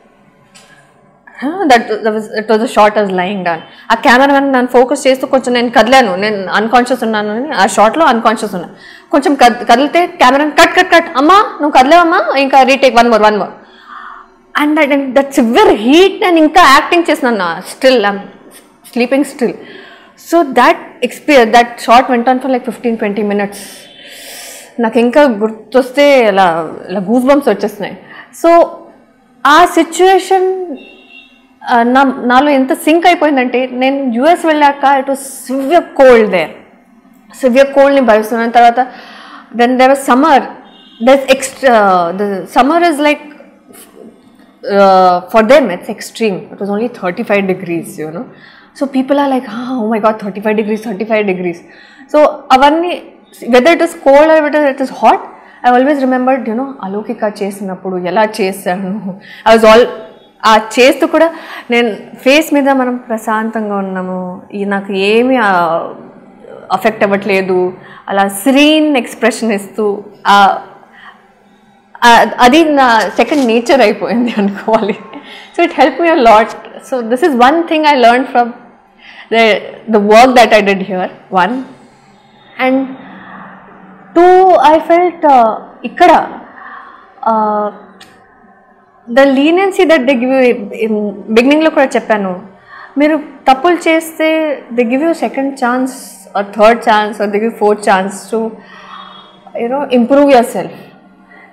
B: that it was shot as lying down ఆ కెమెరామెన్ నన్ను ఫోకస్ చేస్తూ కొంచెం నేను కదిలాను నేను అన్కాన్షియస్ ఉన్నాను అని ఆ షార్ట్లో అన్కాన్షియస్ ఉన్నాను కొంచెం కద్ కదిలితే కెమెరా కట్ కట్ కట్ అమ్మా నువ్వు కదిలేవమ్మా ఇంకా retake one more one more and that severe heat నేను ఇంకా యాక్టింగ్ చేస్తున్నాను still I'm sleeping still so that experience that shot went on for like fifteen twenty minutes నాకు ఇంకా గుర్తొస్తే ఇలా ఇలా గూస్ బంప్స్ వచ్చేస్తున్నాయి సో ఆ సిచ్యువేషన్ నా నాలో ఎంత సింక్ అయిపోయిందంటే నేను యూఎస్ వెళ్ళాక it was severe cold there severe కోల్డ్ని భరిస్తున్నాను తర్వాత then there was summer thus extra the summer is like uh, for them it's extreme it was only 35 degrees you know so people are like oh, oh my god 35 degrees 35 degrees so avanni whether it is cold or whether it is hot i always remembered you know అలౌకిక చేసినప్పుడు ఎలా చేశాను I was all ఆ చేస్తూ కూడా నేను face మీద మనం ప్రశాంతంగా ఉన్నాము ఈ నాకు ఏమి అఫెక్ట్ అవ్వట్లేదు అలా సిరీన్ ఎక్స్ప్రెషన్ ఇస్తూ ఆ ఆ- అది నా సెకండ్ నేచర్ అయిపోయింది అనుకోవాలి so it help me a lot so this is one thing I learn from the the work that I did here one and two I felt ఇక్కడ the leniency that they give బిగినింగ్లో కూడా చెప్పాను మీరు తప్పులు చేస్తే they give you second chance or third chance or they give fourth chance to you know improve yourself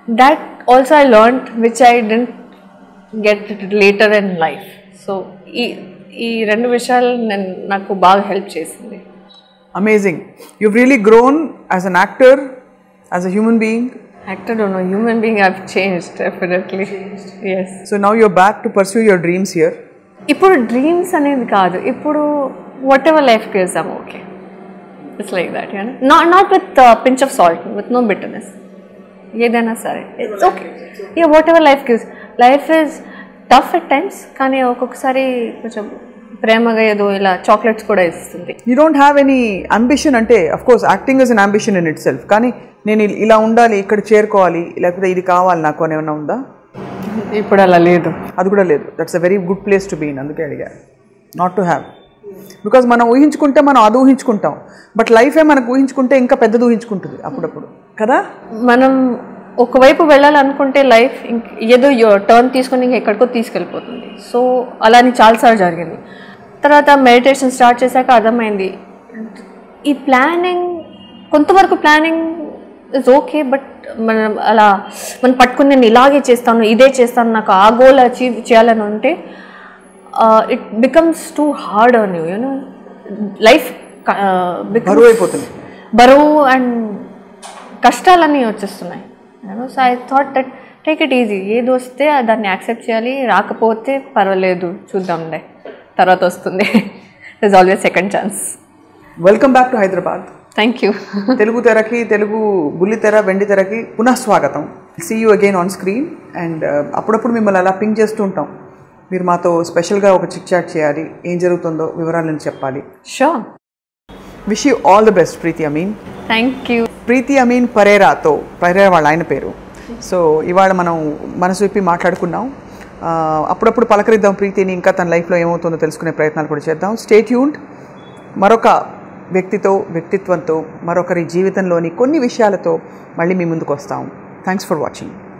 B: that also I learned which I didn't get it later in life. So ఈ ఈ రెండు విషయాలు నేను నాకు బాగా help చేసింది
A: amazing you really grown as an actor as a human being
B: actor done no human being have change definitely yes
A: so now you're back to pursue your dreams here
B: ఇప్పుడు dreams అనేది కాదు ఇప్పుడు whatever life gives I'm okay it's like that not not with pinch of salt with no bitterness ఏదైనా సరే it's okay ఇక whatever life gives life is tough at times కానీ ఒక్కొక్కసారి కొంచెం ప్రేమగా ఏదో ఇలా చాక్లెట్స్ కూడా ఇస్తుంది
A: you don't have any ambition అంటే of course acting is an ambition in itself కానీ నేను ఇ- ఇలా ఉండాలి ఇక్కడ చేరుకోవాలి లేకపోతే ఇది కావాలి నాకు అని ఏమైనా ఉందా
B: ఇప్పుడు అలా లేదు
A: అది కూడా లేదు that's a very good place to been అందుకే అడిగా నాట్ టు హ్యావ్ బికాజ్ మనం ఊహించుకుంటే మనం అది ఊహించుకుంటాం బట్ లైఫే మనకు ఊహించుకుంటే ఇంకా పెద్దది ఊహించుకుంటుంది అప్పుడప్పుడు కదా
B: మనం ఒకవైపు వెళ్ళాలనుకుంటే లైఫ్ ఇంక ఏదో టర్న్ తీసుకొని ఇంక ఎక్కడికో తీసుకెళ్ళిపోతుంది సో అలా అని చాలాసార్లు జరిగింది తర్వాత మెడిటేషన్ స్టార్ట్ చేశాక అర్థమైంది ఈ ప్లానింగ్ కొంతవరకు ప్లానింగ్ ఇస్ ఓకే బట్ మనం అలా మనం పట్టుకుని నేను ఇలాగే చేస్తాను ఇదే చేస్తాను నాకు ఆ గోల్ అచీవ్ చేయాలని ఉంటే it becomes too hard on you you know life
A: బరువు అయిపోతుంది
B: బరువు అండ్ కష్టాలన్నీ వచ్చేస్తున్నాయి so I thought that take it easy ఏది వస్తే దాన్ని యాక్సెప్ట్ చేయాలి రాకపోతే పర్వాలేదు చూద్దాంలే తర్వాత వస్తుంది is always second chance
A: welcome back to Hyderabad
B: thank you
A: Telugu తెరకి తెలుగు బుల్లి తెర వెండి తెరకి పునః స్వాగతం see you again on screen and అప్పుడప్పుడు మిమ్మల్ని అలా పింక్ చేస్తూ ఉంటాం మీరు మాతో స్పెషల్గా ఒక చిక్ చాట్ చేయాలి ఏం జరుగుతుందో వివరాలను చెప్పాలి
B: sure
A: wish you all the best Preethi Amin
B: thank you
A: Preethi Amin పరేరాతో పరేరా వాళ్ళ ఆయన పేరు సో ఇవాళ మనం మనసు విప్పి మాట్లాడుకున్నాం ఆ, అప్పుడప్పుడు పలకరిద్దాం ప్రీతిని ఇంకా తన లైఫ్లో ఏమవుతుందో తెలుసుకునే ప్రయత్నాలు కూడా చేద్దాం స్టే ట్యూన్డ్ మరొక వ్యక్తితో వ్యక్తిత్వంతో మరొకరి జీవితంలోని కొన్ని విషయాలతో మళ్ళీ మీ ముందుకు వస్తాం థ్యాంక్స్ ఫర్ వాచింగ్